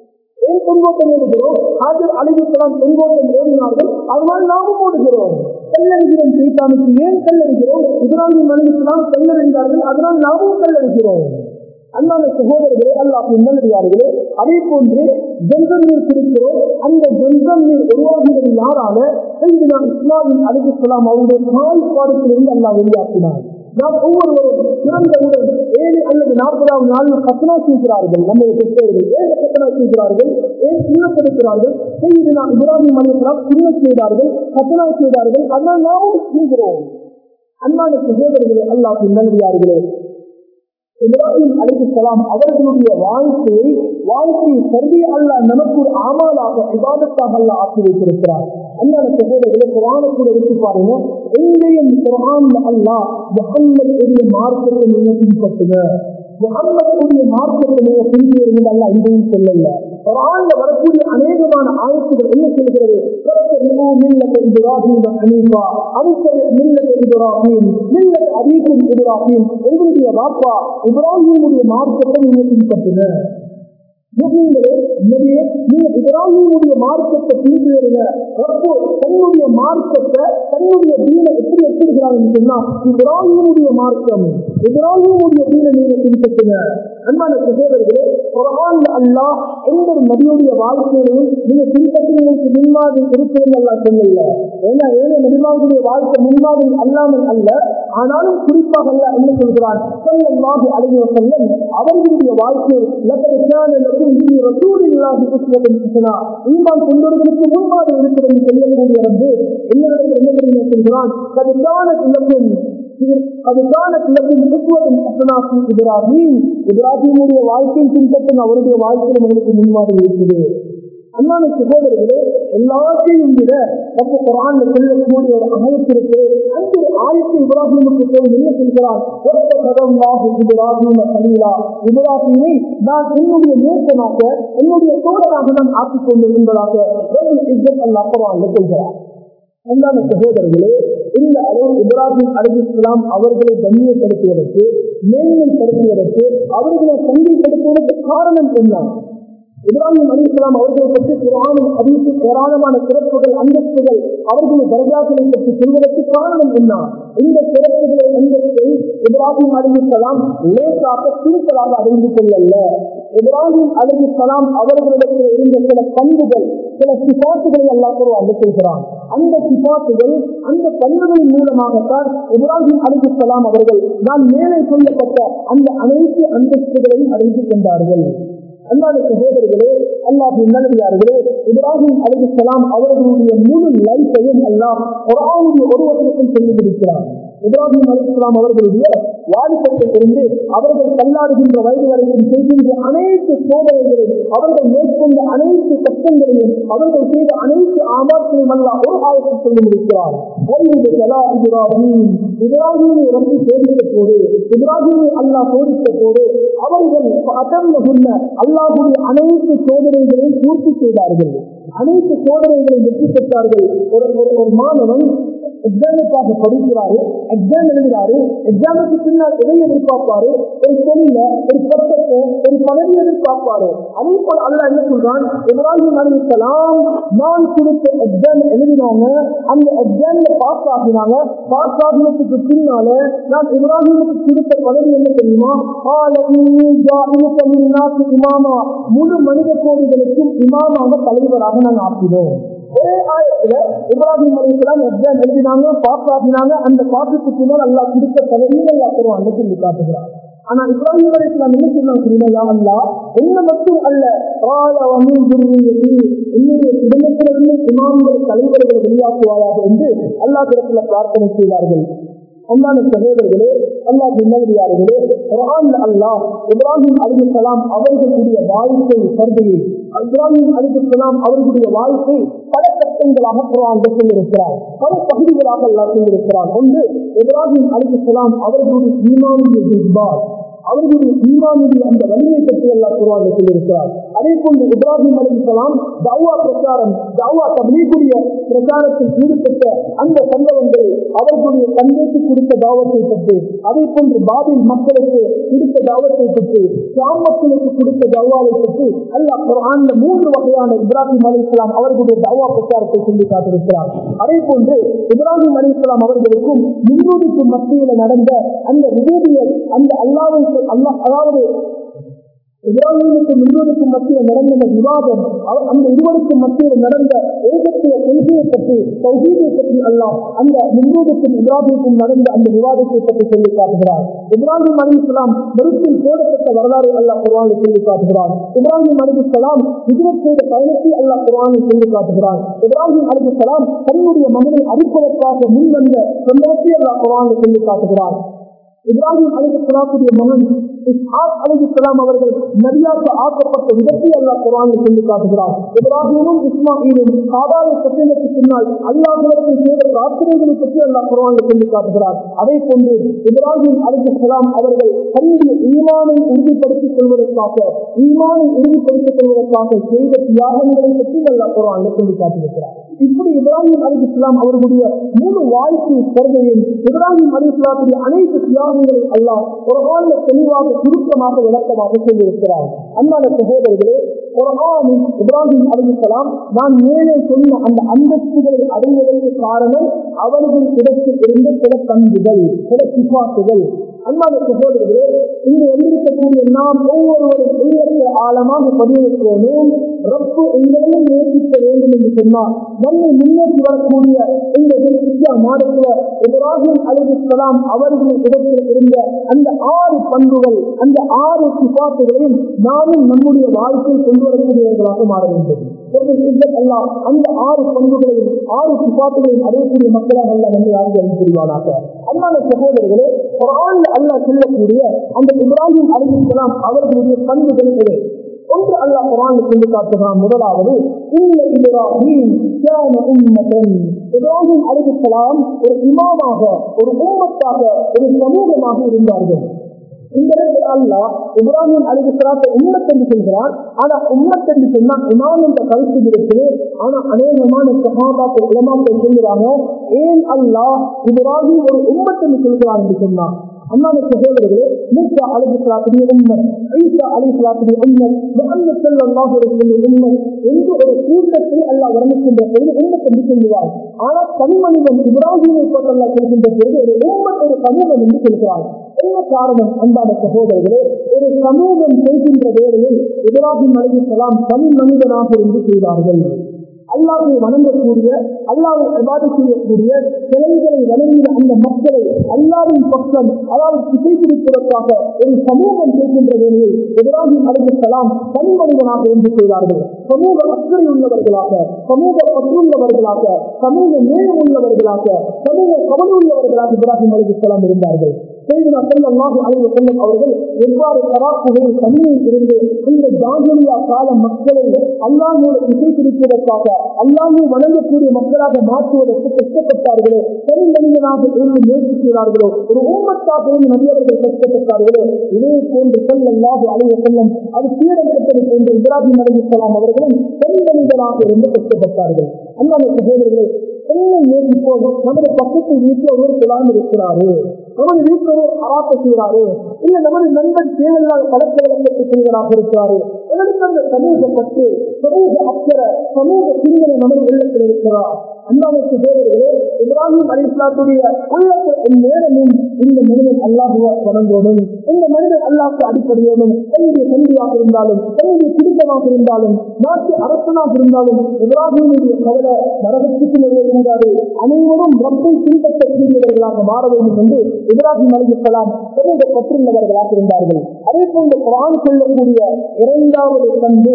Speaker 1: ஏன் செங்கோட்டம் ஓடுகிறோம் ஹாஜர் அலிசலாம் செங்கோட்டம் ஓடினார்கள் அதனால் நாமும் ஓடுகிறோம் கல்லறிகிறோம் சீத்தானுக்கு ஏன் கல்லறிகிறோம் இப்ராஹிம் அலிசலாம் கல்லறிந்தார்கள் அதனால் நாமும் கல்லறிகிறோம் அன்பான சகோதரர்களே அல்லாஹ் நல்லடியார்களே அதே போன்று ஜென்சம் நீர் கிடைக்கிறோம் அந்த ஜென்சம் நீர் உருவாகியது யாரால செய்தினா இஸ்லாமின் அலிகுலாம் அவருடைய கால் பாடத்திலிருந்து அல்லாஹ் வெளியாக்கினார் நாம் ஒவ்வொருவரும் பிறந்தவுடன் ஏழு அல்லது நாற்பதாவது நாளில் கத்தனா செய்கிறார்கள் நம்முடைய பெற்றோர்கள் ஏழு கத்தனா செய்கிறார்கள் ஏன் சுண்ணப்படுத்துகிறார்கள் செய்து நாம் இப்ராஹிம் அலிஸ்லாம் சுண்ண செய்தார்கள் கத்தனா செய்தார்கள் அதனால் நாமும் செய்கிறோம் அன்பான சகோதரர்களே அல்லாஹ் நல்லடியார்களே இப்ராஹிம் அலிசலாம் அவர்களுடைய வாழ்க்கையை வாழ்க்கையை கருதி அல்ல நமக்கு ஒரு ஆமாலாக விவாதத்தாக அல்ல ஆக்கி வைத்திருக்கிறார் அன்பான சகோதரர்களை குரான கூட எடுத்து பாருங்க எங்கேயும் குரான் அல்லாஹ் முகம்மது உடைய மார்க்கத்தை நீங்க பின்பற்றுங்க முகம்மது உடைய மார்க்கத்தை நீங்க பின்பற்றுங்க அல்ல எங்கேயும் சொல்லல குரான்ல வரக்கூடிய அநேகமான ஆயத்துகள் என்ன சொல்கிறது மில்லத் இப்ராஹிம் ஹனீஃபா அன்சர் மில்லத் இப்ராஹிம் மில்லத் அபீக்கும் இப்ராஹிம் உங்களுடைய பாப்பா இப்ராஹிமுடைய மார்க்கத்தை நீங்க பின்பற்றுங்க முஸ்லீம்களே நபியே நீங்க இப்ராஹிமுடைய மார்க்கத்தை பின்பற்றுங்க ரப்பு தன்னுடைய மார்க்கத்தை தன்னுடைய தீனை எப்படி எடுத்திருக்கிறாங்கன்னு சொன்னா இப்ராஹிமுடைய மார்க்கம் இப்ராஹிமுடைய தீனை நீங்க பின்பற்றுங்க அன்பான சகோதரர்களே குரான் அல்லாஹ் எந்த ஒரு நபியுடைய வாழ்க்கையிலையும் நீங்க பின்பற்றுவதற்கு முன்மாதிரி இருக்கிறது எல்லாம் சொல்லல ஏன்னா ஏழை நபிமாவுடைய வாழ்க்கை முன்மாதிரி அல்லாமல் அல்ல ஆனாலும் குறிப்பாக அல்ல என்ன சொல்கிறான் சொல்லல்லாஹு அலைஹி வஸல்லம் அவர்களுடைய வாழ்க்கை லக்கத் கான லக்கும் ஃபீ ரசூலில்லாஹி உஸ்வத்துன் ஹஸனா ஈமான் கொண்டவர்களுக்கு முன்மாதிரி இருக்கிறது சொல்லக்கூடிய ரப்பு என்ன என்ன தெரியுமா சொல்கிறான் கது கானத் லக்கும் அது காலத்திலும் உத்துவதும் அசனாசி இப்ராஹிம் இப்ராஹிமுடைய வாழ்க்கையை பின்பற்றும் அவருடைய வாழ்க்கையில் உங்களுக்கு முன்மாதிரி இருக்குது அண்ணான சகோதரர்களே எல்லாத்தையும் விட நம்ம குரான் சொல்லக்கூடிய ஒரு அமைப்பிற்கு அந்த ஒரு ஆயத்தை இப்ராஹிமுக்கு போய் என்ன சொல்கிறார் ஒத்த கதம்லாக இப்ராஹிம கலீலா இப்ராஹிமை நான் என்னுடைய நேசனாக என்னுடைய தோழராக நான் ஆக்கிக் கொண்டு என்பதாக இஸ்ஸத் அல்லாஹ் குரான் சொல்கிறார் அன்பான சகோதரர்களே இந்த அளவு இப்ராஹிம் அலி இஸ்லாம் அவர்களை கண்ணியப்படுத்துவதற்கு மேன்மைப்படுத்துவதற்கு அவர்களை சந்தைப்படுத்துவதற்கு காரணம் என்ன இப்ராஹிம் அலி இஸ்லாம் அவர்களை பற்றி குரானும் அதிர்ச்சி ஏராளமான சிறப்புகள் அந்தஸ்துகள் அவர்களை தர்காக்களை பற்றி சொல்வதற்கு காரணம் என்ன இந்த சிறப்புகளை அந்தஸ்தை இப்ராஹிம் அலி இஸ்லாம் லேசாக சிறுத்தலாக அறிந்து கொள்ளல்ல இப்ராஹிம் அலி இஸ்லாம் அவர்களிடத்தில் இருந்த சில பண்புகள் சில சிபாத்துகளை எல்லாம் குருவாங்க சொல்கிறான் அந்த சிபாத்துகள் அந்த பண்புகளின் மூலமாகத்தான் இப்ராஹிம் அலிகுலாம் அவர்கள் நான் மேலே சொல்லப்பட்ட அந்த அனைத்து அந்தஸ்துகளையும் அறிந்து கொண்டார்கள் அல்லாத சகோதரர்களே அல்லாஹ் நல்லடியார்களே இப்ராஹிம் அலிகுலாம் அவர்களுடைய முழு லைஃபையும் எல்லாம் ஒரு ஒரு வருடத்தில் சொல்லி முடிக்கிறார் இப்ராஹிம் அலிஸ்லாம் அவர்களுடைய வாலிபத்தில் இருந்து அவர்கள் தள்ளாடுகின்ற வயது வரைக்கும் செய்கின்ற அனைத்து சோதனைகளையும் அவர்கள் மேற்கொண்ட அனைத்து கஷ்டங்களையும் அவர்கள் செய்த அனைத்து ஆபாசங்களையும் அல்ல ஒரு ஆயத்தில் சொல்லி முடிக்கிறார் இப்ராஹிம் இப்ராஹிமை ரம்பி சோதித்த போது இப்ராஹிமை அல்லாஹ் சோதித்த போது அவர்கள் அகர்ந்த அல்லாஹுடைய அனைத்து சோதனைகளையும் பூர்த்தி செய்தார்கள் அனைத்து சோதனைகளையும் வெற்றி பெற்றார்கள் ஒரு ஒரு மாணவன் எக்ஸாமுக்காக படிக்கிறாரு எக்ஸாம் எழுதுறாரு எக்ஸாமுக்கு பின்னால் எதை எதிர்பார்ப்பாரு ஒரு தொழில ஒரு பட்டத்தை ஒரு பதவி எதிர்பார்ப்பாரு அதே போல அல்ல என்ன சொல்றான் இப்ராஹிம் அலிசலாம் நான் கொடுத்த எக்ஸாம் எழுதினாங்க அந்த எக்ஸாம்ல பாஸ் ஆகினாங்க பாஸ் ஆகினதுக்கு பின்னால நான் இப்ராஹிமுக்கு கொடுத்த பதவி என்ன தெரியுமா இமாமா முழு மனித கோடிகளுக்கும் இமாமாக தலைவராக நான் ஆக்கினோம் ஒரே ஆயத்துல இப்ராஹிம் அலிஸ்லாம் எக்ஸாம் எழுதினாங்க பாஸ் ஆகினாங்க அந்த பாசுக்கு பின்னால் அல்லா கொடுத்த பதவியும் அல்லா தருவாங்க சொல்லி காட்டுகிறார் ஆனா இப்ராஹிம் அலிஸ்லாம் என்ன சொன்னாங்க தெரியுமா அல்லா என்ன மட்டும் அல்ல என்னுடைய குடும்பத்திலிருந்து இமாம்கள் தலைவர்கள் வெளியாக்குவாயாக என்று அல்லா திறத்துல பிரார்த்தனை செய்தார்கள் அன்பான சகோதரர்களே அல்லாஹ் நல்லடியார்களே குரான் அல்லாஹ் இப்ராஹிம் அலிசலாம் அவர்களுடைய வாழ்க்கை கருதையை இப்ராஹிம் அலிசலாம் அவர்களுடைய வாழ்க்கை பல கட்டங்களாக குரான் சொல்லியிருக்கிறார் பல பகுதிகளாக அல்லாஹ் சொல்லியிருக்கிறார் ஒன்று இப்ராஹிம் அலிசலாம் அவர்களுடைய ஈமானுடைய ஜிஸ்பார் அவர்களுடைய ஈமானுடைய அந்த வலிமை பற்றி எல்லாம் குருவாங்க சொல்லியிருக்கிறார் அதே போன்று இப்ராஹிம் அலிசலாம் தாவா பிரச்சாரம் தாவா தபீக்குரிய பிரச்சாரத்தில் ஈடுபட்ட அந்த சம்பவங்களை அவர்களுடைய தந்தைக்கு கொடுத்த தாவத்தை பற்றி அதே போன்று பாபில் மக்களுக்கு கொடுத்த தாவத்தை பற்றி சாம் மக்களுக்கு கொடுத்த தாவாவை பற்றி அல்லாஹ் குரான்ல மூன்று வகையான இப்ராஹிம் அலிஸ்லாம் அவர்களுடைய தாவா பிரச்சாரத்தை சொல்லி காட்டிருக்கிறார் அதே போன்று இப்ராஹிம் அலிஸ்லாம் அவர்களுக்கும் முன்னூறுக்கும் மத்தியில் நடந்த அந்த விபூதியல் அந்த அல்லாவை அல்லாஹ் அதாவது இப்ராஹிமுக்கும் இருவருக்கும் மத்தியில் நடந்த விவாதம் அவ- அந்த இருவருக்கும் மத்தியில் நடந்த ஏகத்துவ கொள்கையை பற்றி சௌகீதை பற்றி அல்லாம் அந்த முன்னோருக்கும் இப்ராஹிமுக்கும் நடந்த அந்த விவாதத்தை பற்றி சொல்லி காட்டுகிறார் இப்ராஹிம் அலி இஸ்லாம் மறுப்பில் போடப்பட்ட வரலாறு அல்லாஹ் குர்ஆனில் சொல்லி காட்டுகிறார் இப்ராஹிம் அலி இஸ்லாம் ஹிஜ்ரத் செய்த பயணத்தை அல்லாஹ் குர்ஆனில் சொல்லி காட்டுகிறார் இப்ராஹிம் அலி இஸ்லாம் தன்னுடைய மகனை அறுப்பதற்காக முன்வந்த சொந்தத்தை அல்லாஹ் குர்ஆனில் சொல்லி காட்டுகிறார் இப்ராஹிம் அலிகலாத்துடைய மகன் இஸ்ஹாக் அலிகலாம் அவர்கள் நபியாக ஆக்கப்பட்ட விதத்தை அல்லாஹ் குரானில் சொல்லி காட்டுகிறார் இப்ராஹிமும் இஸ்மாயிலும் சாதாரண சத்தியத்துக்கு பின்னால் அல்லாஹுக்கு செய்த பிரார்த்தனைகளை பற்றி அல்லாஹ் குரானில் சொல்லி காட்டுகிறார் அதே போன்று இப்ராஹிம் அலிகலாம் அவர்கள் தன்னுடைய ஈமானை உறுதிப்படுத்திக் கொள்வதற்காக ஈமானை உறுதிப்படுத்திக் கொள்வதற்காக செய்த தியாகங்களை பற்றி அல்லாஹ் குரானில் சொல்லி காட்டியிருக்கிறார் இப்படி இப்ராஹிம் அலி இஸ்லாம் அவர்களுடைய முழு வாழ்க்கை கருதையும் இப்ராஹிம் அலி இஸ்லாத்துடைய அனைத்து தியாகங்களை அல்லாஹ் குரானில் தெளிவாக சுருக்கமாக விளக்கமாக சொல்லியிருக்கிறார் அன்பான சகோதரர்களே குரானில் இப்ராஹிம் அலி இஸ்லாம் நான் மேலே சொன்ன அந்த அந்தஸ்துகளை அடைவதற்கு காரணம் அவர்கள் இடத்தில் இருந்த சில பண்புகள் சில சிபாசுகள் அன்பான சகோதரர்களே இங்கு வந்திருக்கக்கூடிய நாம் ஒவ்வொருவரும் உள்ளத்தில் ஆழமாக பதிவிருக்கிறோம் ரப்பு எங்களையும் நேசிக்க வேண்டும் என்று சொன்னார் நம்மை முன்னேற்றி வரக்கூடிய இந்த இஸ்லா மாதத்துல இப்ராஹிம் அலிஸ்லாம் அவர்கள் இடத்தில் இருந்த அந்த ஆறு பண்புகள் அந்த ஆறு சிபாத்துகளையும் நாமும் நம்முடைய வாழ்க்கையில் கொண்டு வரக்கூடியவர்களாக மாற வேண்டும் அல்லாஹ் அந்த ஆறு பண்புகளையும் ஆறு சிபாத்துகளையும் அடையக்கூடிய மக்களாக அல்ல வந்து யாரும் புரிவானாக அன்பான சகோதரர்களே குரான்ல அல்லாஹ் சொல்லக்கூடிய அந்த இப்ராஹிம் அலிஸ்லாம் அவர்களுடைய பண்புகள் இவை ஒன்று அல்லாஹ் குரான் சொல்லி காட்டுகிறான் முதலாவது இந்த இப்ராஹிம் كان أمة இப்ராஹிம் அலிஸ்லாம் ஒரு இமாமாக ஒரு உம்மத்தாக ஒரு சமூகமாக இருந்தார்கள் இந்த இடத்துல அல்லாஹ் இப்ராஹிம் அலிஸ்லாத்தை உம்மத் என்று சொல்கிறான் ஆனா உம்மத் என்று சொன்னா இமாம் என்ற கருத்து இருக்கு ஆனா அநேகமான சகாபாக்கள் உலமாக்கள் சொல்கிறாங்க ஏன் அல்லாஹ் இப்ராஹிம் ஒரு உம்மத் என்று சொல்கிறான் என்று சொன்னான் அண்ணாத சகோதரர்களே மூசா அலி இஸ்லாத்துடைய உண்மன் ஈசா அலி இஸ்லாத்துடைய உண்மன் முகமது ஸல்லல்லாஹு அலைஹி வஸல்லம் உண்மன் என்று ஒரு கூட்டத்தை அல்லாஹ் வர்ணிக்கின்ற பொழுது உண்மத் என்று சொல்லுவார் ஆனால் தனி மனிதன் இப்ராஹிமை பற்றி அல்லாஹ் சொல்கின்ற பொழுது ஒரு உம்மத் ஒரு சமூகம் என்று சொல்கிறார் என்ன காரணம் அன்பான சகோதரர்களே ஒரு சமூகம் செய்கின்ற வேலையை இப்ராஹிம் அலிசலாம் தனி மனிதனாக இருந்து செய்தார்கள் அல்லாவை வணங்கக்கூடிய அல்லாவை விவாதி செய்யக்கூடிய சிலைகளை வணங்கிய அந்த மக்களை அல்லாவின் பக்கம் அதாவது திசை திருப்பதற்காக ஒரு சமூகம் செய்கின்ற வேலையை இப்ராஹிம் அலிசலாம் தனி மனிதனாக இருந்து செய்தார்கள் சமூக அக்கறை உள்ளவர்களாக சமூக பற்றுள்ளவர்களாக சமூக நேரம் உள்ளவர்களாக சமூக கவலை உள்ளவர்களாக இப்ராஹிம் அலிசலாம் இருந்தார்கள் செய்தினா செல்லமாக அலைவ செல்லும் அவர்கள் எவ்வாறு தராக்குகையில் தனிமையில் இருந்து இந்த ஜாகிரியா கால மக்களை அல்லாமோட இசை பிடிப்பதற்காக அல்லாமே வழங்கக்கூடிய மக்களாக மாற்றுவதற்கு கஷ்டப்பட்டார்களோ தனி மனிதனாக இருந்து முயற்சி செய்தார்களோ ஒரு உம்மத்தாக இருந்து நபியவர்கள் கஷ்டப்பட்டார்களோ இதே போன்று செல்லல்லாக அலைவ செல்லும் அது சீரமைப்பது போன்று இப்ராஹிம் அலிசலாம் அவர்களும் தனி மனிதனாக இருந்து கஷ்டப்பட்டார்கள் அல்லாத சகோதரர்களே என்ன யோசிப்போம் நமது பக்கத்து வீட்டில் ஒரு குழாம் இருக்கிறாரு நமது வீட்டில் ஒரு அராத்த செய்கிறாரு இல்ல நமது நண்பன் தேவையில்லாத பழக்க வழக்கத்தை செய்வதாக இருக்கிறாரு எனக்கு அந்த சமூக பற்று சமூக அக்கறை சமூக சிந்தனை நமது உள்ளத்தில் இருக்கிறார் அண்ணாவுக்கு தேவைகளே இப்ராஹிம் அலிஸ்லாத்துடைய உள்ளத்தில் நேரமும் இந்த மனிதன் அல்லாஹுவ வணங்கணும் இந்த மனிதன் அல்லாஹ்க்கு அடிப்படையோடும் தன்னுடைய தம்பியாக இருந்தாலும் தன்னுடைய குடும்பமாக இருந்தாலும் நாட்டு அரசனாக இருந்தாலும் இப்ராஹிமுடைய கவலை நரகத்துக்கு நுழையக்கூடாது அனைவரும் ரப்பை பின்பற்றக்கூடியவர்களாக மாற வேண்டும் என்று இப்ராஹிம் அலிசலாம் சமூக பற்றுள்ளவர்களாக இருந்தார்கள் அதே போன்று குரான் சொல்லக்கூடிய இரண்டாவது பண்பு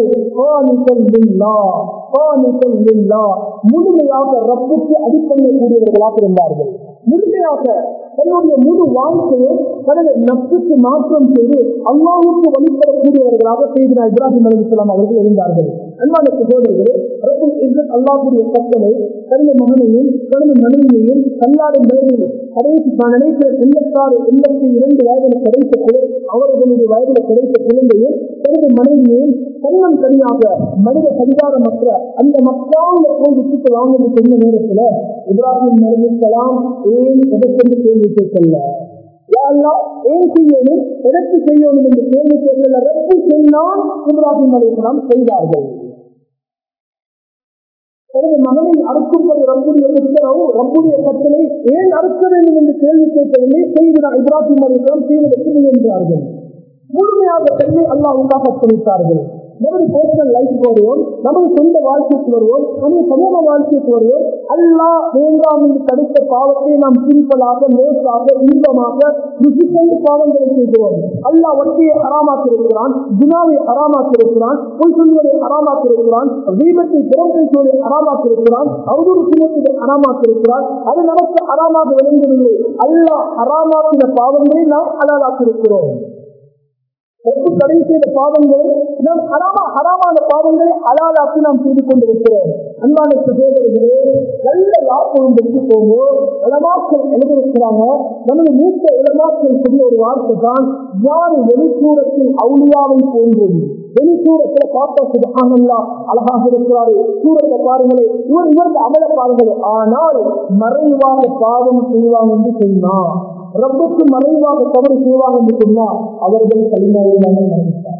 Speaker 1: முழுமையாக ரப்புக்கு அடிப்படையக்கூடியவர்களாக இருந்தார்கள் முழுமையாக தன்னுடைய முழு வாழ்க்கையை தனது நட்புக்கு மாற்றம் செய்து அல்லாவுக்கு வழிபடக்கூடியவர்களாக செய்தினார் இப்ராஹிம் அலிஸ்லாம் அவர்கள் இருந்தார்கள் அன்பான சகோதரர்களே ரப்புல் இஸ்ஸத் அல்லாஹ்வுடைய கட்டளை தனது மகனையும் தனது மனைவியையும் கல்லாடும் வேலையில் கடைசி தான் நினைக்கிற எண்ணத்தாறு எண்பத்தி இரண்டு வயதில் கிடைத்த குழந்தை அவர்களுடைய வயதில் கிடைத்த குழந்தையும் தனது மனைவியையும் தன்னம் தனியாக மனித சஞ்சாரமற்ற அந்த மக்காவுல போய் விட்டுட்டு வாங்கன்னு சொன்ன நேரத்துல இப்ராஹிம் நலிசலாம் ஏன் எதற்கென்று கேள்வி கேட்கல யாரெல்லாம் ஏன் செய்யணும் எதற்கு செய்யணும் என்று கேள்வி கேட்கல ரப்பு சொன்னால் இப்ராஹிம் அலிஸ்லாம் செய்தார்கள் தனது மகனை அறுக்கும்படி ரப்புடைய உத்தரவு ரப்புடைய கட்டளை ஏன் அறுக்க வேண்டும் என்று கேள்வி கேட்கவில்லை செய்து இப்ராஹிம் அலிஸ்லாம் செய்வதற்கு முயன்றார்கள் முழுமையாக தன்னை அல்லாவுக்காக அர்ப்பணித்தார்கள் நமது பர்சனல் லைஃப் வருவோம் நமது சொந்த வாழ்க்கைக்கு வருவோம் நமது சமூக வாழ்க்கைக்கு வருவோம் அல்லாஹ் வேண்டாம் என்று தடுத்த பாவத்தை நாம் சிரிப்பலாக லேசாக இன்பமாக ருசிக்கொண்டு பாவங்களை செய்கிறோம் அல்லாஹ் வட்டியை அறாமாக்கியிருக்கிறான் குணாவை அறாமாக்கியிருக்கிறான் பொய் சொல்வதை அறாமாக்கியிருக்கிறான் வீபத்தை புறம் பேசுவதை அறாமாக்கியிருக்கிறான் அவதூறு சுமத்தை அறாமாக்கியிருக்கிறான் அது நமக்கு அறாமாக விளங்கவில்லை அல்லாஹ் அறாமாக்கின பாவங்களை நாம் அலாலாக்கியிருக்கிறோம் ரொம்ப தடை செய்த பாவங்களை நாம் ஹராமா ஹராமான பாவங்களை அலாலாக்கி நாம் செய்து கொண்டிருக்கிறோம் அன்பான சகோதரர்களே நல்ல லாபம் வெற்றி போகும் இளமாக்கள் எழுதியிருக்கிறாங்க நமது மூத்த இளமாக்கள் சொல்லிய ஒரு வார்த்தை தான் யார் வெளிச்சூரத்தில் அவுளியாவை போன்றது வெளிச்சூரத்துல பார்த்தா சுபகானல்லா அழகாக இருக்கிறாரு சூரத்தை பாருங்களே இவர் இவருக்கு அமல பாருங்களே ஆனால் மறைவாக பாவம் செய்வாங்க என்று சொன்னார் ரப்புக்கு மறைவாக தவறு செய்வாங்க என்று சொன்னால் அவர்கள் கலிமாரியாக மரணித்தார்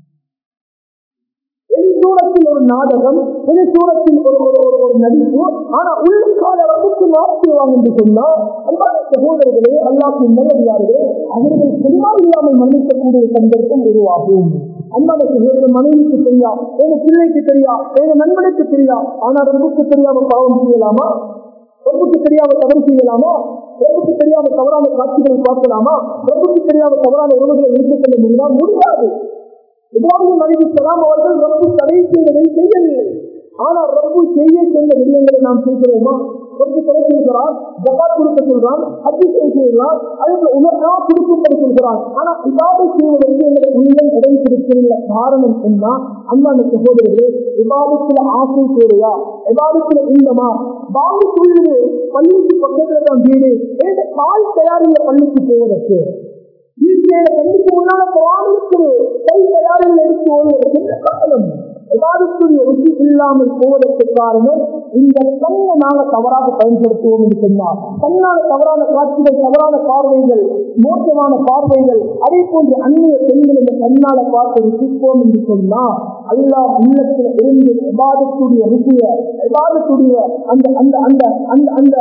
Speaker 1: வெளிச்சூரத்தில் ஒரு நாடகம் வெளிச்சூரத்தில் ஒரு ஒரு ஒரு ஒரு நடிப்பு ஆனா உள்ளுக்கால ரப்புக்கு மாற்றுவாங்க என்று சொன்னால் அன்பான சகோதரர்களே அல்லாஹின் நல்லதார்களே அவர்கள் கலிமா இல்லாமல் மன்னிக்கக்கூடிய சந்தர்ப்பம் உருவாகும் அன்பான சகோதரர் மனைவிக்கு தெரியா எங்க பிள்ளைக்கு தெரியா எங்க நண்பனுக்கு தெரியா ஆனா ரப்புக்கு தெரியாம பாவம் செய்யலாமா ரப்புக்கு தெரியாம தவறு செய்யலாமா ரப்புக்கு தெரியாம தவறான காட்சிகளை பார்க்கலாமா ரப்புக்கு தெரியாம தவறான உறவுகளை எடுத்துக் கொள்ள முடியுமா முடியாது இப்ராஹிம் அலிசலாம் அவர்கள் ரப்பு தடை செய்வதை செய்யவில்லை ஆனால் ரப்பு செய்ய சொன்ன விடயங்களை நாம் செய்கிறோமா ரப்பு தடை செய்கிறார் ஜகாத் கொடுக்க சொல்றான் ஹஜ்ஜி செய்ய சொல்கிறான் அதுக்கு உணர்வா கொடுக்கும்படி சொல்கிறான் ஆனா இவாதை செய்வதற்கு எங்களை உள்ளம் இடம் கொடுக்கவில்லை காரணம் என்ன அன்பான சகோதரர்களே விவாதத்துல ஆசை தேவையா விவாதத்துல இன்பமா வாங்கி சொல்லுது பள்ளிக்கு பக்கத்துல தான் வீடு ஏன் கால் தயாரில்லை பள்ளிக்கு போவதற்கு வீட்டில கண்ணுக்கு முன்னால குரான் இருக்குது கை தயாரில் எடுத்து ஓடுவதற்கு என்ன காரணம் விவாதத்துடைய ருசி இல்லாமல் போவதற்கு காரணம் இந்த கண்ணை நாங்க தவறாக பயன்படுத்துவோம் என்று சொன்னார் கண்ணால தவறான காட்சிகள் தவறான பார்வைகள் மோசமான பார்வைகள் அதே போன்று அந்நிய பெண்கள் இந்த கண்ணால பார்த்து ருசிப்போம் என்று சொன்னால் அல்லாஹ் உள்ளத்தில் இருந்து விவாதத்துடைய ருசிய விவாதத்துடைய அந்த அந்த அந்த அந்த அந்த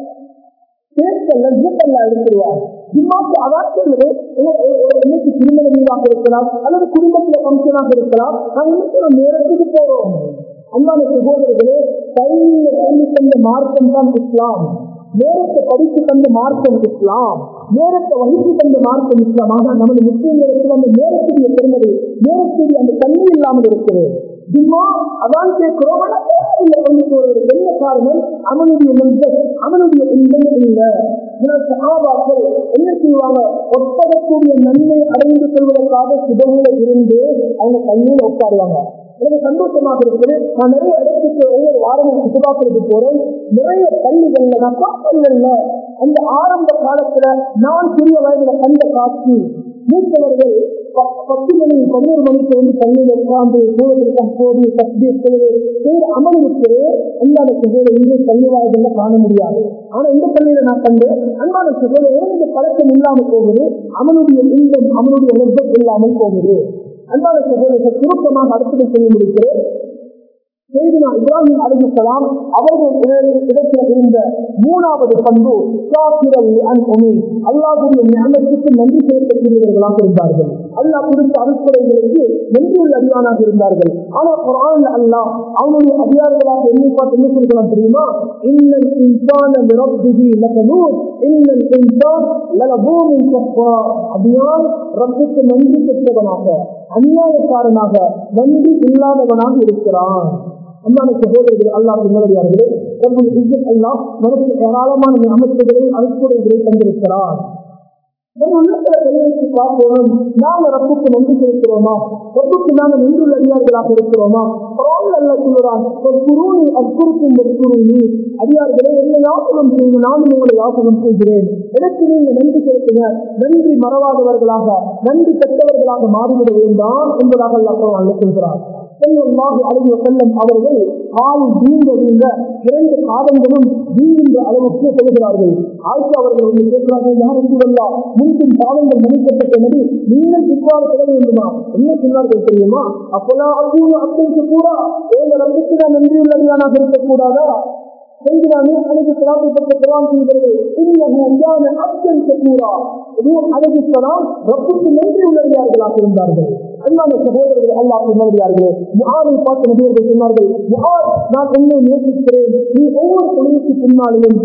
Speaker 1: சேர்க்கல்ல வீட்டெல்லாம் எடுத்துருவார் ஜிம்மாக்கு அதான் சொல்லுது இன்னைக்கு திருமண வீடாக இருக்கலாம் அல்லது குடும்பத்துல ஃபங்க்ஷனாக இருக்கலாம் நான் இன்னைக்கு நம்ம நேரத்துக்கு போறோம் அன்பான சகோதரர்களே கையில சொல்லி தந்த மார்க்கம் தான் இஸ்லாம் நேரத்தை படித்து தந்த மார்க்கம் இஸ்லாம் நேரத்தை வகித்து தந்த மார்க்கம் இஸ்லாம் ஆனால் நமது முஸ்லீம்களுக்கு அந்த நேரத்துடைய பெருமதி நேரத்துடைய அந்த தன்மை இல்லாமல் இருக்கிறது ஜிம்மா அதான் கேட்கிறோம் இல்லை கொண்டு போறது என்ன காரணம் அவனுடைய நெஞ்சம் அவனுடைய இன்பம் இல்லை சகாபாக்கள் என்ன செய்வாங்க ஒப்பதக்கூடிய நன்மை அடைந்து கொள்வதற்காக சுபகுல இருந்து அவங்க கண்ணில் உட்காருவாங்க எனக்கு சந்தோஷமாக இருக்குது நான் நிறைய இடத்துக்கு ஒவ்வொரு வாரமும் சுற்றுலாக்களுக்கு போறேன் நிறைய பள்ளிகள்ல நான் பார்க்கல அந்த ஆரம்ப காலத்துல நான் சிறிய வயதுல கண்ட காட்சி மூத்தவர்கள் பத்து மணி பதினோரு மணிக்கு வந்து பள்ளியில் உட்கார்ந்து சூழலுக்கு போது தஸ்பீ செய்து அமல் இருக்குது அன்பான சுகோட இங்கே பள்ளி வாய்ப்புல காண முடியாது ஆனா இந்த பள்ளியில நான் கண்டு அன்பான சுகோட எனக்கு பழக்கம் இல்லாமல் போகுது அவனுடைய இன்பம் அவனுடைய லெப்பம் இல்லாமல் போகுது அன்பான சகோதரர்கள் சுருக்கமாக அடுத்தது சொல்லி முடிக்கிறேன் செய்தினா இப்ராஹிம் அலிசலாம் அவர்கள் இடத்தில் இருந்த மூணாவது பண்பு அல்லாஹுடைய ஞானத்துக்கு நன்றி செலுத்தக்கூடியவர்களாக இருந்தார்கள் அல்லாஹ் கொடுத்த அனுப்புறைகளுக்கு நன்றியுள்ள அடியானாக இருந்தார்கள் ஆனா குரான் அல்லாஹ் அவனுடைய அதிகாரிகளாக எண்ணி பார்த்து என்ன சொல்கிறான் தெரியுமா இன்னல் இன்சான நிரப்பிகி லகனூர் இன்னல் இன்சான் லலபூமின் கஃபா அபியான் ரப்புக்கு நன்றி பெற்றவனாக அநியாயக்காரனாக நன்றி இல்லாதவனாக இருக்கிறான் அல்லாத சகோதரர்கள் அல்லாஹ் நல்லடியார்களே ரப்புல் இஸ்ஸத் அல்லாஹ் நமக்கு ஏராளமான அமைப்புகளை அனுப்புரைகளை தந்திருக்கிறார் நம்ம உள்ளத்துல கையெழுத்து பார்ப்போம் நாங்க ரப்புக்கு நன்றி செலுத்துறோமா ரப்புக்கு நாங்க நன்றுள்ள அடியார்களாக இருக்கிறோமா பரவாயில்ல அல்ல சொல்லுறான் ஒரு குருணி அக்குறுக்கும் ஒரு குருணி அடியார்களே என்ன யாபகம் செய்து நானும் உங்களை யாபகம் செய்கிறேன் எனக்கு நீங்க நன்றி செலுத்துங்க நன்றி மறவாதவர்களாக நன்றி பெற்றவர்களாக மாறிவிட வேண்டாம் என்பதாக அல்லாஹ் சொல்கிறார் செல்வமாக அழகிய செல்லம் அவர்கள் கால் வீங்க வீங்க இரண்டு பாதங்களும் வீங்கின்ற அளவுக்கு சொல்கிறார்கள் ஆயிஷா அவர்கள் வந்து கேட்கிறார்கள் யாருக்கு வரலா முன்பின் பாதங்கள் மன்னிக்கப்பட்ட நபி நீங்கள் இவ்வாறு பெற வேண்டுமா என்ன சொன்னார்கள் தெரியுமா அப்பெல்லாம் அவ்வளவு அத்தைக்கு கூட ஏங்க நம்பிக்கை நன்றியுள்ளவனாக இருக்கக்கூடாதா செஞ்சினானே அழகு சலாத்தை பற்றி குரான் செய்கிறது இன்னும் அஞ்சான அச்சம் கூறா இதுவும் அழகு சலாம் ரப்புக்கு நன்றி உள்ளவர்களாக இருந்தார்கள் அன்பான சகோதரர்கள் அல்லாஹ் உணர்கிறார்களே முகாமை பார்த்து நபியர்கள் சொன்னார்கள் முகார் நான் உன்னை நேசிக்கிறேன் நீ ஒவ்வொரு தொழிலுக்கு பின்னாலேயும்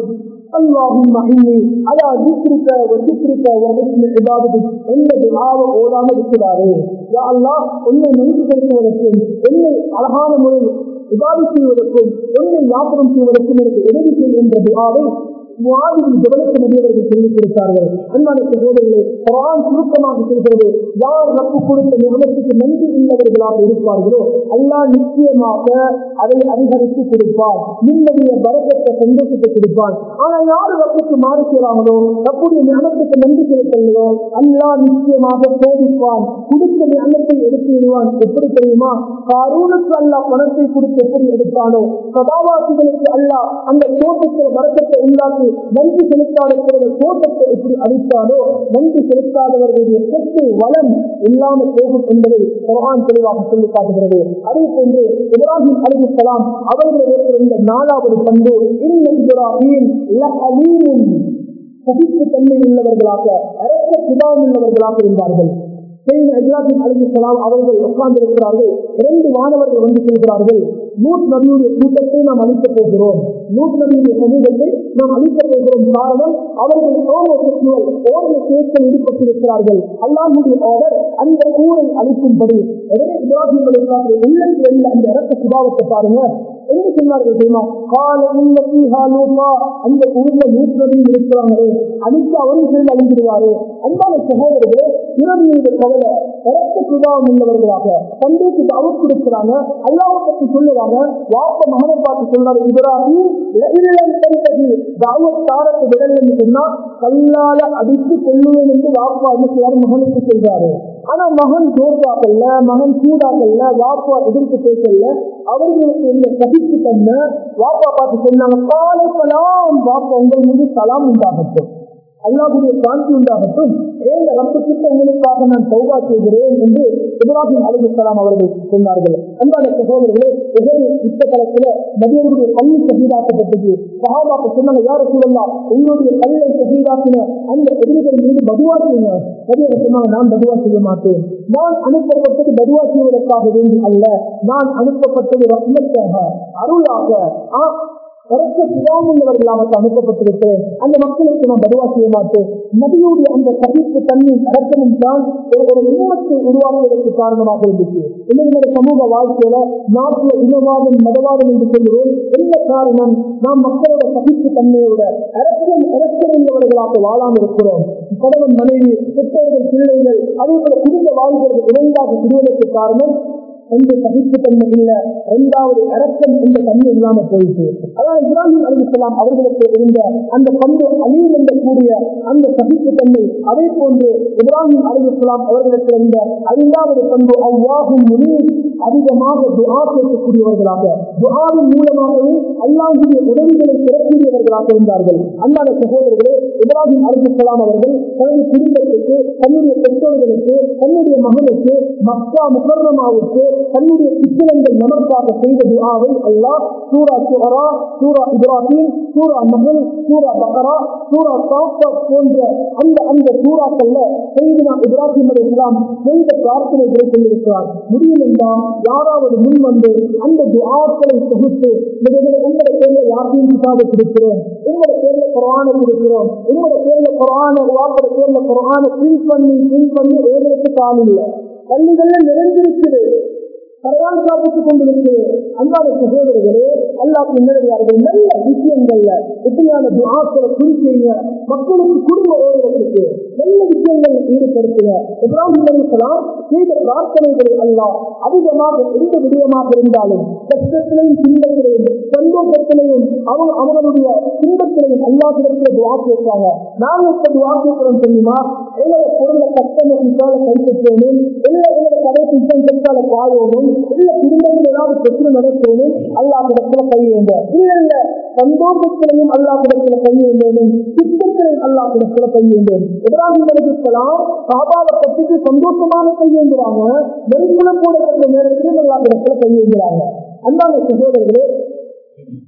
Speaker 1: اللهم إني على ذكرك وذكرك وحسن عبادتك என்ற துஆவை ஓதாமல் இருக்கிறாரே யா அல்லாஹ் உன்னை நினைத்து பேசுவதற்கும் என்னை அழகான முறையில் இபாதி செய்வதற்கும் என்னை ஞாபகம் செய்வதற்கும் எனக்கு உதவி செய் என்ற துஆவை முஆதின் ஜபலுக்கு நபியவர்கள் தெரிவித்திருக்கிறார்கள் அன்பான சகோதரர்களே குர்ஆன் சுருக்கமாக சொல்கிறது யார் ரப்பு கொடுத்த நிறுவனத்துக்கு நன்றி உள்ளவர்களாக இருப்பார்களோ அல்லாஹ் நிச்சயமாக அதை அதிகரித்து கொடுப்பார் நிம்மதிய பரக்கத்தை சந்தோஷத்தை கொடுப்பார் ஆனா யார் ரப்புக்கு மாறி செய்யறாங்களோ ரப்புடைய ஞானத்துக்கு நன்றி செலுத்தலையோ அல்லாஹ் நிச்சயமாக சோதிப்பான் கொடுத்த ஞானத்தை எடுத்து விடுவான் எப்படி தெரியுமா காரூனுக்கு அல்லாஹ் பணத்தை கொடுத்து எப்படி எடுத்தானோ சபாவாசிகளுக்கு அல்லாஹ் அந்த தோட்டத்தில் பரக்கத்தை உண்டாக்கி நன்றி செலுத்தாதவர்களுடைய தோட்டத்தை எப்படி அழித்தானோ நன்றி செலுத்தாதவர்களுடைய சொத்து வளம் இல்லாமல் போகும் என்பதை குர்ஆன் தெளிவாக சொல்லி காட்டுகிறது அதே போன்று இப்ராஹிம் அலிசலாம் அவர்களுடைய இந்த நாலாவது பண்பு இன்ன இப்ராஹிம் லஹலீமுன் சகிப்பு தன்மை உள்ளவர்களாக அரச சுபாவம் உள்ளவர்களாக இருந்தார்கள் செய்த இப்ராஹிம் அலிசலாம் அவர்கள் உட்கார்ந்திருக்கிறார்கள் இரண்டு மாணவர்கள் வந்து சொல்கிறார்கள் நூத் நபியுடைய கூட்டத்தை நாம் அழிக்கப் போகிறோம் நூத் நபியுடைய சமூகத்தை நாம் அழிக்கப் போகிறோம் காரணம் அவர்கள் ஹோமோசெக்சுவல் ஓரிய சேர்க்கல் ஈடுபட்டிருக்கிறார்கள் அல்லாஹுடைய ஆர்டர் அந்த ஊரை அழிக்கும்படி எனவே இப்ராஹிம் அலிஸ்லாமுடைய உள்ளத்தில் உள்ள அந்த இறக்க சுபாவத்தை பாருங்க என்ன சொன்னார்கள் தெரியுமா கால இல்ல பீஹா லூபா அந்த ஊர்ல நூத் நபியும் இருக்கிறாங்களே அழித்து அவரும் சேர்ந்து அழிஞ்சிடுவாரு அன்பான சகோதரர்களே பிறவியுடைய கவலை இறக்க சுபாவம் உள்ளவர்களாக தந்தைக்கு தாவத் கொடுக்கிறாங்க அல்லாஹ் பத்தி சொல்லுறாங்க வாப்ப மகனை பார்த்து சொல்றாரு இப்ராஹிம் இல்லம் தந்தது தாவத் தாரத்தை விடலன்னு சொன்னா கல்லால அடித்து கொள்ளுவேன் என்று வாப்பா என்ன செய்வாரு மகனுக்கு சொல்றாரு ஆனா மகன் ஜோர்பாக்கல்ல மகன் சூடாக்கல்ல வாப்பா எதிர்த்து பேசல அவர்களுக்கு இந்த சகிப்பு தன்மை வாப்பா பார்த்து சொன்னாங்க காலைக்கலாம் வாப்பா உங்கள் மீது சலாம் உண்டாகட்டும் அல்லாஹுடைய சாந்தி உண்டாகட்டும் ஏன் ரப்பு கிட்ட உங்களுக்காக நான் சௌகா செய்கிறேன் என்று இப்ராஹிம் அலிசலாம் அவர்கள் சொன்னார்கள் அன்பான சகோதரர்களே உகது யுத்த காலத்துல நபியருடைய பள்ளி சகிதாக்கப்பட்டது சகாபாக்கு சொன்னாங்க யார சொல்லலாம் உங்களுடைய பல்லை சகிதாக்கின அந்த எதிரிகள் மீது பதுவா செய்யுங்க நபியர் சொன்னாங்க நான் பதுவா செய்ய மாட்டேன் நான் அனுப்பப்பட்டது பதுவா செய்வதற்காக வேண்டி அல்ல நான் அனுப்பப்பட்டது ரத்னத்தாக அருளாக ஆ பரத்த சுதாமுள்ளவர்களாக அனுப்பப்பட்டிருக்கிறேன் அந்த மக்களுக்கு நான் பதுவா செய்ய மாட்டேன் நபியுடைய அந்த சகிப்பு தன்மை அடக்கமும் தான் ஒரு ஒரு இனத்தை உருவாக்குவதற்கு காரணமாக இருந்துச்சு இன்னொரு சமூக வாழ்க்கையில நாட்டில் இனவாதம் மதவாதம் என்று சொல்கிறோம் என்ன காரணம் நாம் மக்களோட சகிப்பு தன்மையோட அரசன் அரசர்களாக வாழாமல் இருக்கிறோம் கணவன் மனைவி பெற்றோர்கள் பிள்ளைகள் அதே போல குடும்ப வாழ்கிறது இரண்டாக சிறுவதற்கு காரணம் எந்த சகிப்புத்தன்மை இல்ல இரண்டாவது அரசன் என்ற தன்மை இல்லாம போயிட்டு அதாவது இப்ராஹிம் அலிஸ்லாம் அவர்களுக்கு இருந்த அந்த பண்பு அழியும் என்ற கூடிய அந்த சகிப்புத்தன்மை அதே போன்று இப்ராஹிம் அலிஸ்லாம் அவர்களுக்கு இருந்த ஐந்தாவது பண்பு அவ்வாகும் முனீர் அதிகமாக துஆ கேட்கக்கூடியவர்களாக துஆவின் மூலமாகவே அல்லாஹுடைய உதவிகளை பெறக்கூடியவர்களாக இருந்தார்கள் அல்லாத சகோதரர்களே இப்ராஹிம் அலிஸ்லாம் அவர்கள் தனது குடும்பத்துக்கு தன்னுடைய பெற்றோர்களுக்கு தன்னுடைய மகனுக்கு மக்கா முகர்ணமாவுக்கு தன்னுடைய சித்திரங்கள் நமக்காக செய்த துஆவை அல்லாஹ் சூரா சுஹரா சூரா இப்ராஹிம் சூரா மகன் சூரா பகரா சூரா சாஃபா போன்ற அந்த அந்த சூறாக்கள்ல செய்தினா இப்ராஹிம் அலி இஸ்லாம் செய்த பிரார்த்தனைகளை கொண்டிருக்கிறார் முடியும் என்றால் யாராவது முன் வந்து அந்த துஆக்களை தொகுத்து உங்களோட பேர்ல யாருக்கும் கிதாபை கொடுக்கிறோம் உங்களோட பேர்ல குரானை கொடுக்கிறோம் உங்களோட பேர்ல குரானை வாக்கோட பேர்ல குரானை பிரிண்ட் பண்ணி பிரிண்ட் பண்ணி எழுதுறதுக்கு கால் இல்லை பள்ளிகள்ல நிறைந்திருக்குது கரையான் சாப்பிட்டுக் கொண்டிருக்கு அன்பான சகோதரர்களே அல்லாஹ் முன்னேறியார்கள் நல்ல விஷயங்கள்ல இப்படியான துஆக்களை குறிச்சீங்க மக்களுக்கு குடும்ப ஓய்வுகளுக்கு நல்ல விஷயங்கள் ஈடுபடுத்துங்க இப்ராஹிம் அலிஸ்லாம் செய்த பிரார்த்தனைகள் அல்லாஹ் அதிகமாக எந்த விடயமாக இருந்தாலும் கஷ்டத்திலையும் துன்பத்திலையும் சந்தோஷத்திலையும் அவங்க அவங்களுடைய துன்பத்திலையும் அல்லாஹிடத்துல துவா கேட்பாங்க நாங்க இப்ப துவா கேட்கிறோம் தெரியுமா எங்களோட பொருளை கஷ்டம் பிசால கைப்பற்றணும் இல்ல எங்களோட கடை பிசம் பெற்றால பாயோணும் இல்ல குடும்பத்தில் ஏதாவது பிரச்சனை நடக்கணும் அல்லாஹிடத்துல கை வேண்ட இல்ல இல்ல சந்தோஷத்திலையும் அல்லாஹிடத்துல கை வேண்டும் சித்தத்திலையும் அல்லாஹிடத்துல கை வேண்டும் இப்ராஹிம் அலிஸ்லாம் சாபாவை பற்றிட்டு சந்தோஷமான கை வேண்டுவாங்க நெருங்குல போடப்பட்ட நேரத்திலும் அல்லாஹிடத்துல கை வேண்டுவாங்க அன்பான சகோதரர்களே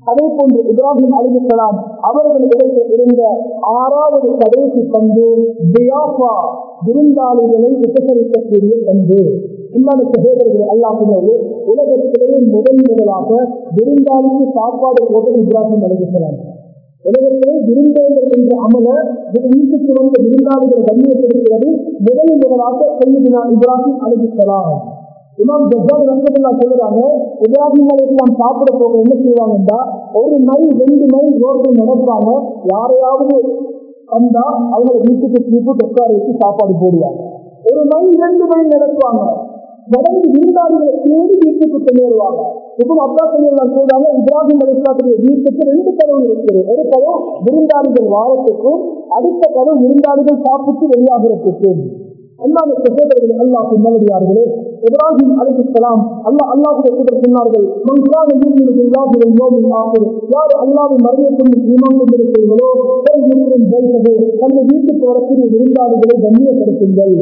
Speaker 1: அதே போன்று இப்ராஹிம் அலிசலாம் அவர்களிடத்தில் இருந்த ஆறாவது கடைசி பண்பு தியாஃபா விருந்தாளிகளை உபசரிக்கக்கூடிய பண்பு இன்னான சகோதரர்கள் அல்லாமல் உலகத்திலேயே முதல் முதலாக விருந்தாளிக்கு சாப்பாடு போட்டது இப்ராஹிம் அலிசலாம் உலகத்திலே விருந்தோர்கள் என்ற அமல வீட்டுக்கு வந்த விருந்தாளிகளை கண்ணியப்படுத்துவது முதல் முதலாக செய்தினா இப்ராஹிம் அலிசலாம் இமாம் ஜப்பாத் ரஹமத்துல்லா சொல்லுறாங்க இப்ராஹிம் அலிஸ்லாம் சாப்பிட போக என்ன செய்வாங்கன்னா ஒரு மைல் ரெண்டு மைல் ரோட்டில் நடப்பாங்க யாரையாவது வந்தா அவங்க வீட்டுக்கு கூப்பிட்டு உட்கார வச்சு சாப்பாடு போடுவாங்க ஒரு மைல் ரெண்டு மைல் நடப்பாங்க நடந்து விருந்தாளிகளை தேடி வீட்டுக்கு கொண்டு வருவாங்க இப்போ அப்பா சொல்லலாம் சொல்றாங்க இப்ராஹிம் அலிஸ்லாத்துடைய வீட்டுக்கு ரெண்டு கதவு இருக்குது ஒரு கதவு விருந்தாளிகள் வாரத்துக்கும் அடுத்த கதவு விருந்தாளிகள் சாப்பிட்டு வெளியாகிறதுக்கும் அல்லாத சகோதரர்கள் அல்லாஹ் நல்லடியார்களே இப்ராஹிம் அலிஸ்லாம் அல்லாஹ் அல்லாஹுடைய சொன்னார்கள் மன்கான யூமின் பில்லாஹி வல் யௌமில் ஆகிர் யார் அல்லாஹ்வின் மரணத்தின் ஈமான் கொண்டிருக்கிறீர்களோ யுக்ரிம் பைத்தஹு தன்னுடைய வீட்டுக்கு வரக்கூடிய விருந்தாளிகளை கண்ணியப்படுத்துங்கள்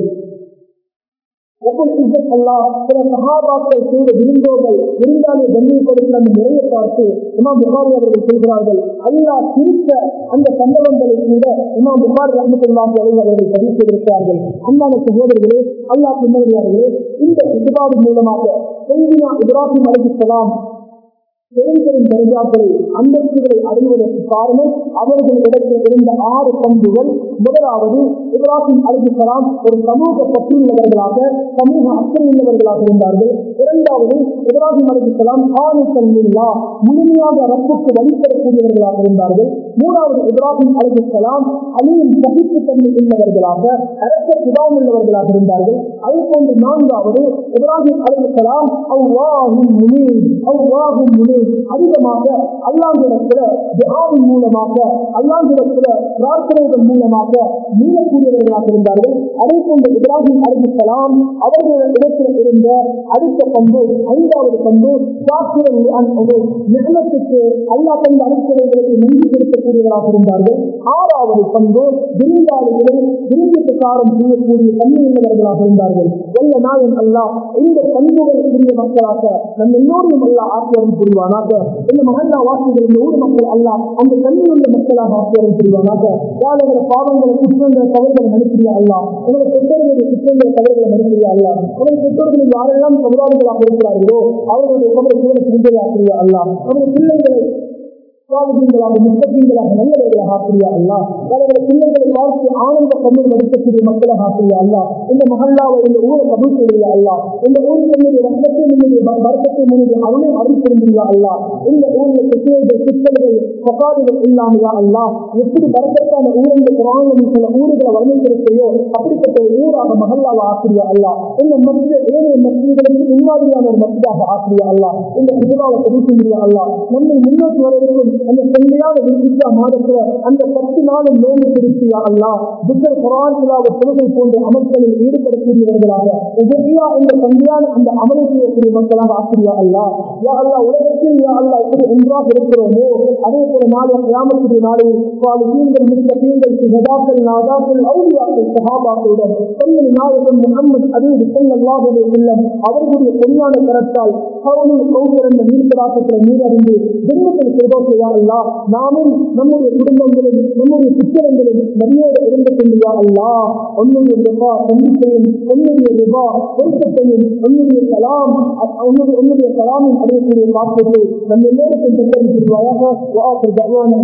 Speaker 1: அல்லாஹ் சில சகாபாக்கள் செய்த விருந்தோர்கள் விருந்தாளி கண்ணியப்படுத்த அந்த முறையை பார்த்து இமாம் புகாரி அவர்கள் சொல்கிறார்கள் அல்லாஹ் திருத்த அந்த சம்பவங்களை கூட இமாம் புகாரி ரஹமத்துல்லாஹி அலைஹி அவர்கள் பதிவு செய்திருக்கிறார்கள் அன்பான சகோதரர்களே அல்லாஹ் பின்னவர்களே இந்த இஸ்லாமின் மூலமாக செய்தினா இப்ராஹிம் அலிஸ்லாம் பெரும் பெரும் தர்ஜாக்களை அந்தஸ்துகளை அடைவதற்கு காரணம் அவர்களிடத்தில் இருந்த ஆறு பண்புகள் முதலாவது இப்ராஹிம் அலிசலாம் ஒரு சமூக பற்றுள்ளவர்களாக சமூக அக்கறையுள்ளவர்களாக இருந்தார்கள் இரண்டாவது இப்ராஹிம் அலிசலாம் ஆணித்தன்மையில்லா முழுமையாக ரப்புக்கு வழிபடக்கூடியவர்களாக இருந்தார்கள் மூணாவது இப்ராஹிம் அலிசலாம் அணியும் சகிப்புத்தன்மை உள்ளவர்களாக அரச சுபாவம் உள்ளவர்களாக இருந்தார்கள் அதே போன்று நான்காவது இப்ராஹிம் அலிசலாம் அவ்வாஹும் முனீர் அவ்வாஹும் முனீர் அதிகமாக அல்லாஹிடத்துல துஆவின் மூலமாக அல்லாஹிடத்துல பிரார்த்தனைகள் மூலமாக மீளக்கூடியவர்களாக இருந்தார்கள் அதே போன்ற இப்ராஹிம் அலிசலாம் அவர்கள் இடத்தில் இருந்த அடுத்த பண்பு ஐந்தாவது பண்பு நிலத்துக்கு அல்லா தந்த அடிப்படைகளுக்கு நன்றி செலுத்தக்கூடியவராக இருந்தார்கள் ஆறாவது பண்பு விருந்தாளிகளை விருந்துக்கு காரம் செய்யக்கூடிய தன்மை உள்ளவர்களாக இருந்தார்கள் எல்ல நாயன் அல்லா இந்த பண்புகளுக்குரிய மக்களாக நம் எல்லோரையும் அல்லா ஆக்கியம் புரிவானாக இந்த மகல்லா வாசிகள் இந்த ஊர் மக்கள் அல்ல அந்த தன்மையுள்ள மக்களாக ஆக்கியம் புரிவானாக யாரோட பாவங்களை குற்றங்களை தவறுகளை மனுப்பியா அல்ல உங்களோட பெற்றோர்களுடைய குற்றங்களை தவறுகளை மனுப்பியா அல்ல உங்களோட பெற்றோர்கள் யாரெல்லாம் சமுதாயங்களாக இருக்கிறார்களோ அவர்களுடைய கவலை சூழல் புரிந்ததாக்கிறியா அல்ல நம்முடைய பிள்ளைகளை சுவாதிகளாக முத்தகங்களாக நல்லவர்களாக ஆக்கிறியா அல்லா அவர்கள் பிள்ளைகளை பார்த்து ஆனந்த கண்ணீர் வடிக்கக்கூடிய மக்களாக ஆக்கிறியா அல்லா இந்த மகல்லாவை இந்த ஊரை கபூல் செய்யா அல்லா இந்த ஊருக்கு என்னுடைய ரத்தத்தை என்னுடைய வர்க்கத்தை என்னுடைய அருளை அருள் புரிந்துள்ளா அல்லா இந்த ஊரில் குற்றங்கள் சிக்கல்கள் பகாதுகள் இல்லாமையா அல்லா எப்படி பரக்கத்தான ஊர் இந்த குரானில் சில ஊர்களை வர்ணித்திருக்கையோ அப்படிப்பட்ட ஒரு ஊராக மகல்லாவை ஆக்கிரியா அல்லா இந்த மத்திய ஏழை மத்தியர்களுக்கு முன்மாதிரியான ஒரு மத்தியாக ஆக்கிரியா அல்லா இந்த குஜராவை கபூல் செய்யா அல்லா நம்மை முன்னோக்கி வர இருக்கும் அந்த செம்மையான விரும்பிச்சா மாதத்துல அந்த பத்து நாளும் நோம்பு திருப்தியா அல்லா புத்தர் குரான் இல்லாத தொழுகை போன்ற அமல்களில் ஈடுபடக்கூடியவர்களாக உபரியா என்ற சந்தையான அந்த அமலை செய்யக்கூடிய மக்களாக ஆசிரியா அல்லா யா அல்லா உலகத்தில் யா அல்லா எப்படி ஒன்றாக இருக்கிறோமோ அதே போல நாளை கிராமத்துடைய நாளில் சுவாலிகள் முத்தகீங்கள் சுகதாக்கள் நாதாக்கள் அவுலியாக்கள் சஹாபாக்களுடன் சொன்ன நாயகம் முகமது அதீது செல்லல்லாஹ் இல்லம் அவர்களுடைய பொன்னான கரத்தால் கவுனில் கௌசர் என்ற நீர்த்தராக்கத்தில் நீரறிந்து ஜென்மத்தில் சிறுபாசையா அல்லா நாமும் நம்முடைய குடும்பங்களும் நம்முடைய புத்தகங்களும் நபியோடு இருந்து கொண்டியா அல்லா உன்னுடைய ரிபா நம்பிக்கையும் உன்னுடைய ரிபா பொருத்தத்தையும் உன்னுடைய கலாம் உன்னுடைய உன்னுடைய கலாமின் அடையக்கூடிய பாக்கியத்தை நம்ம எல்லோருக்கும் பெற்றெடுத்துவாயாக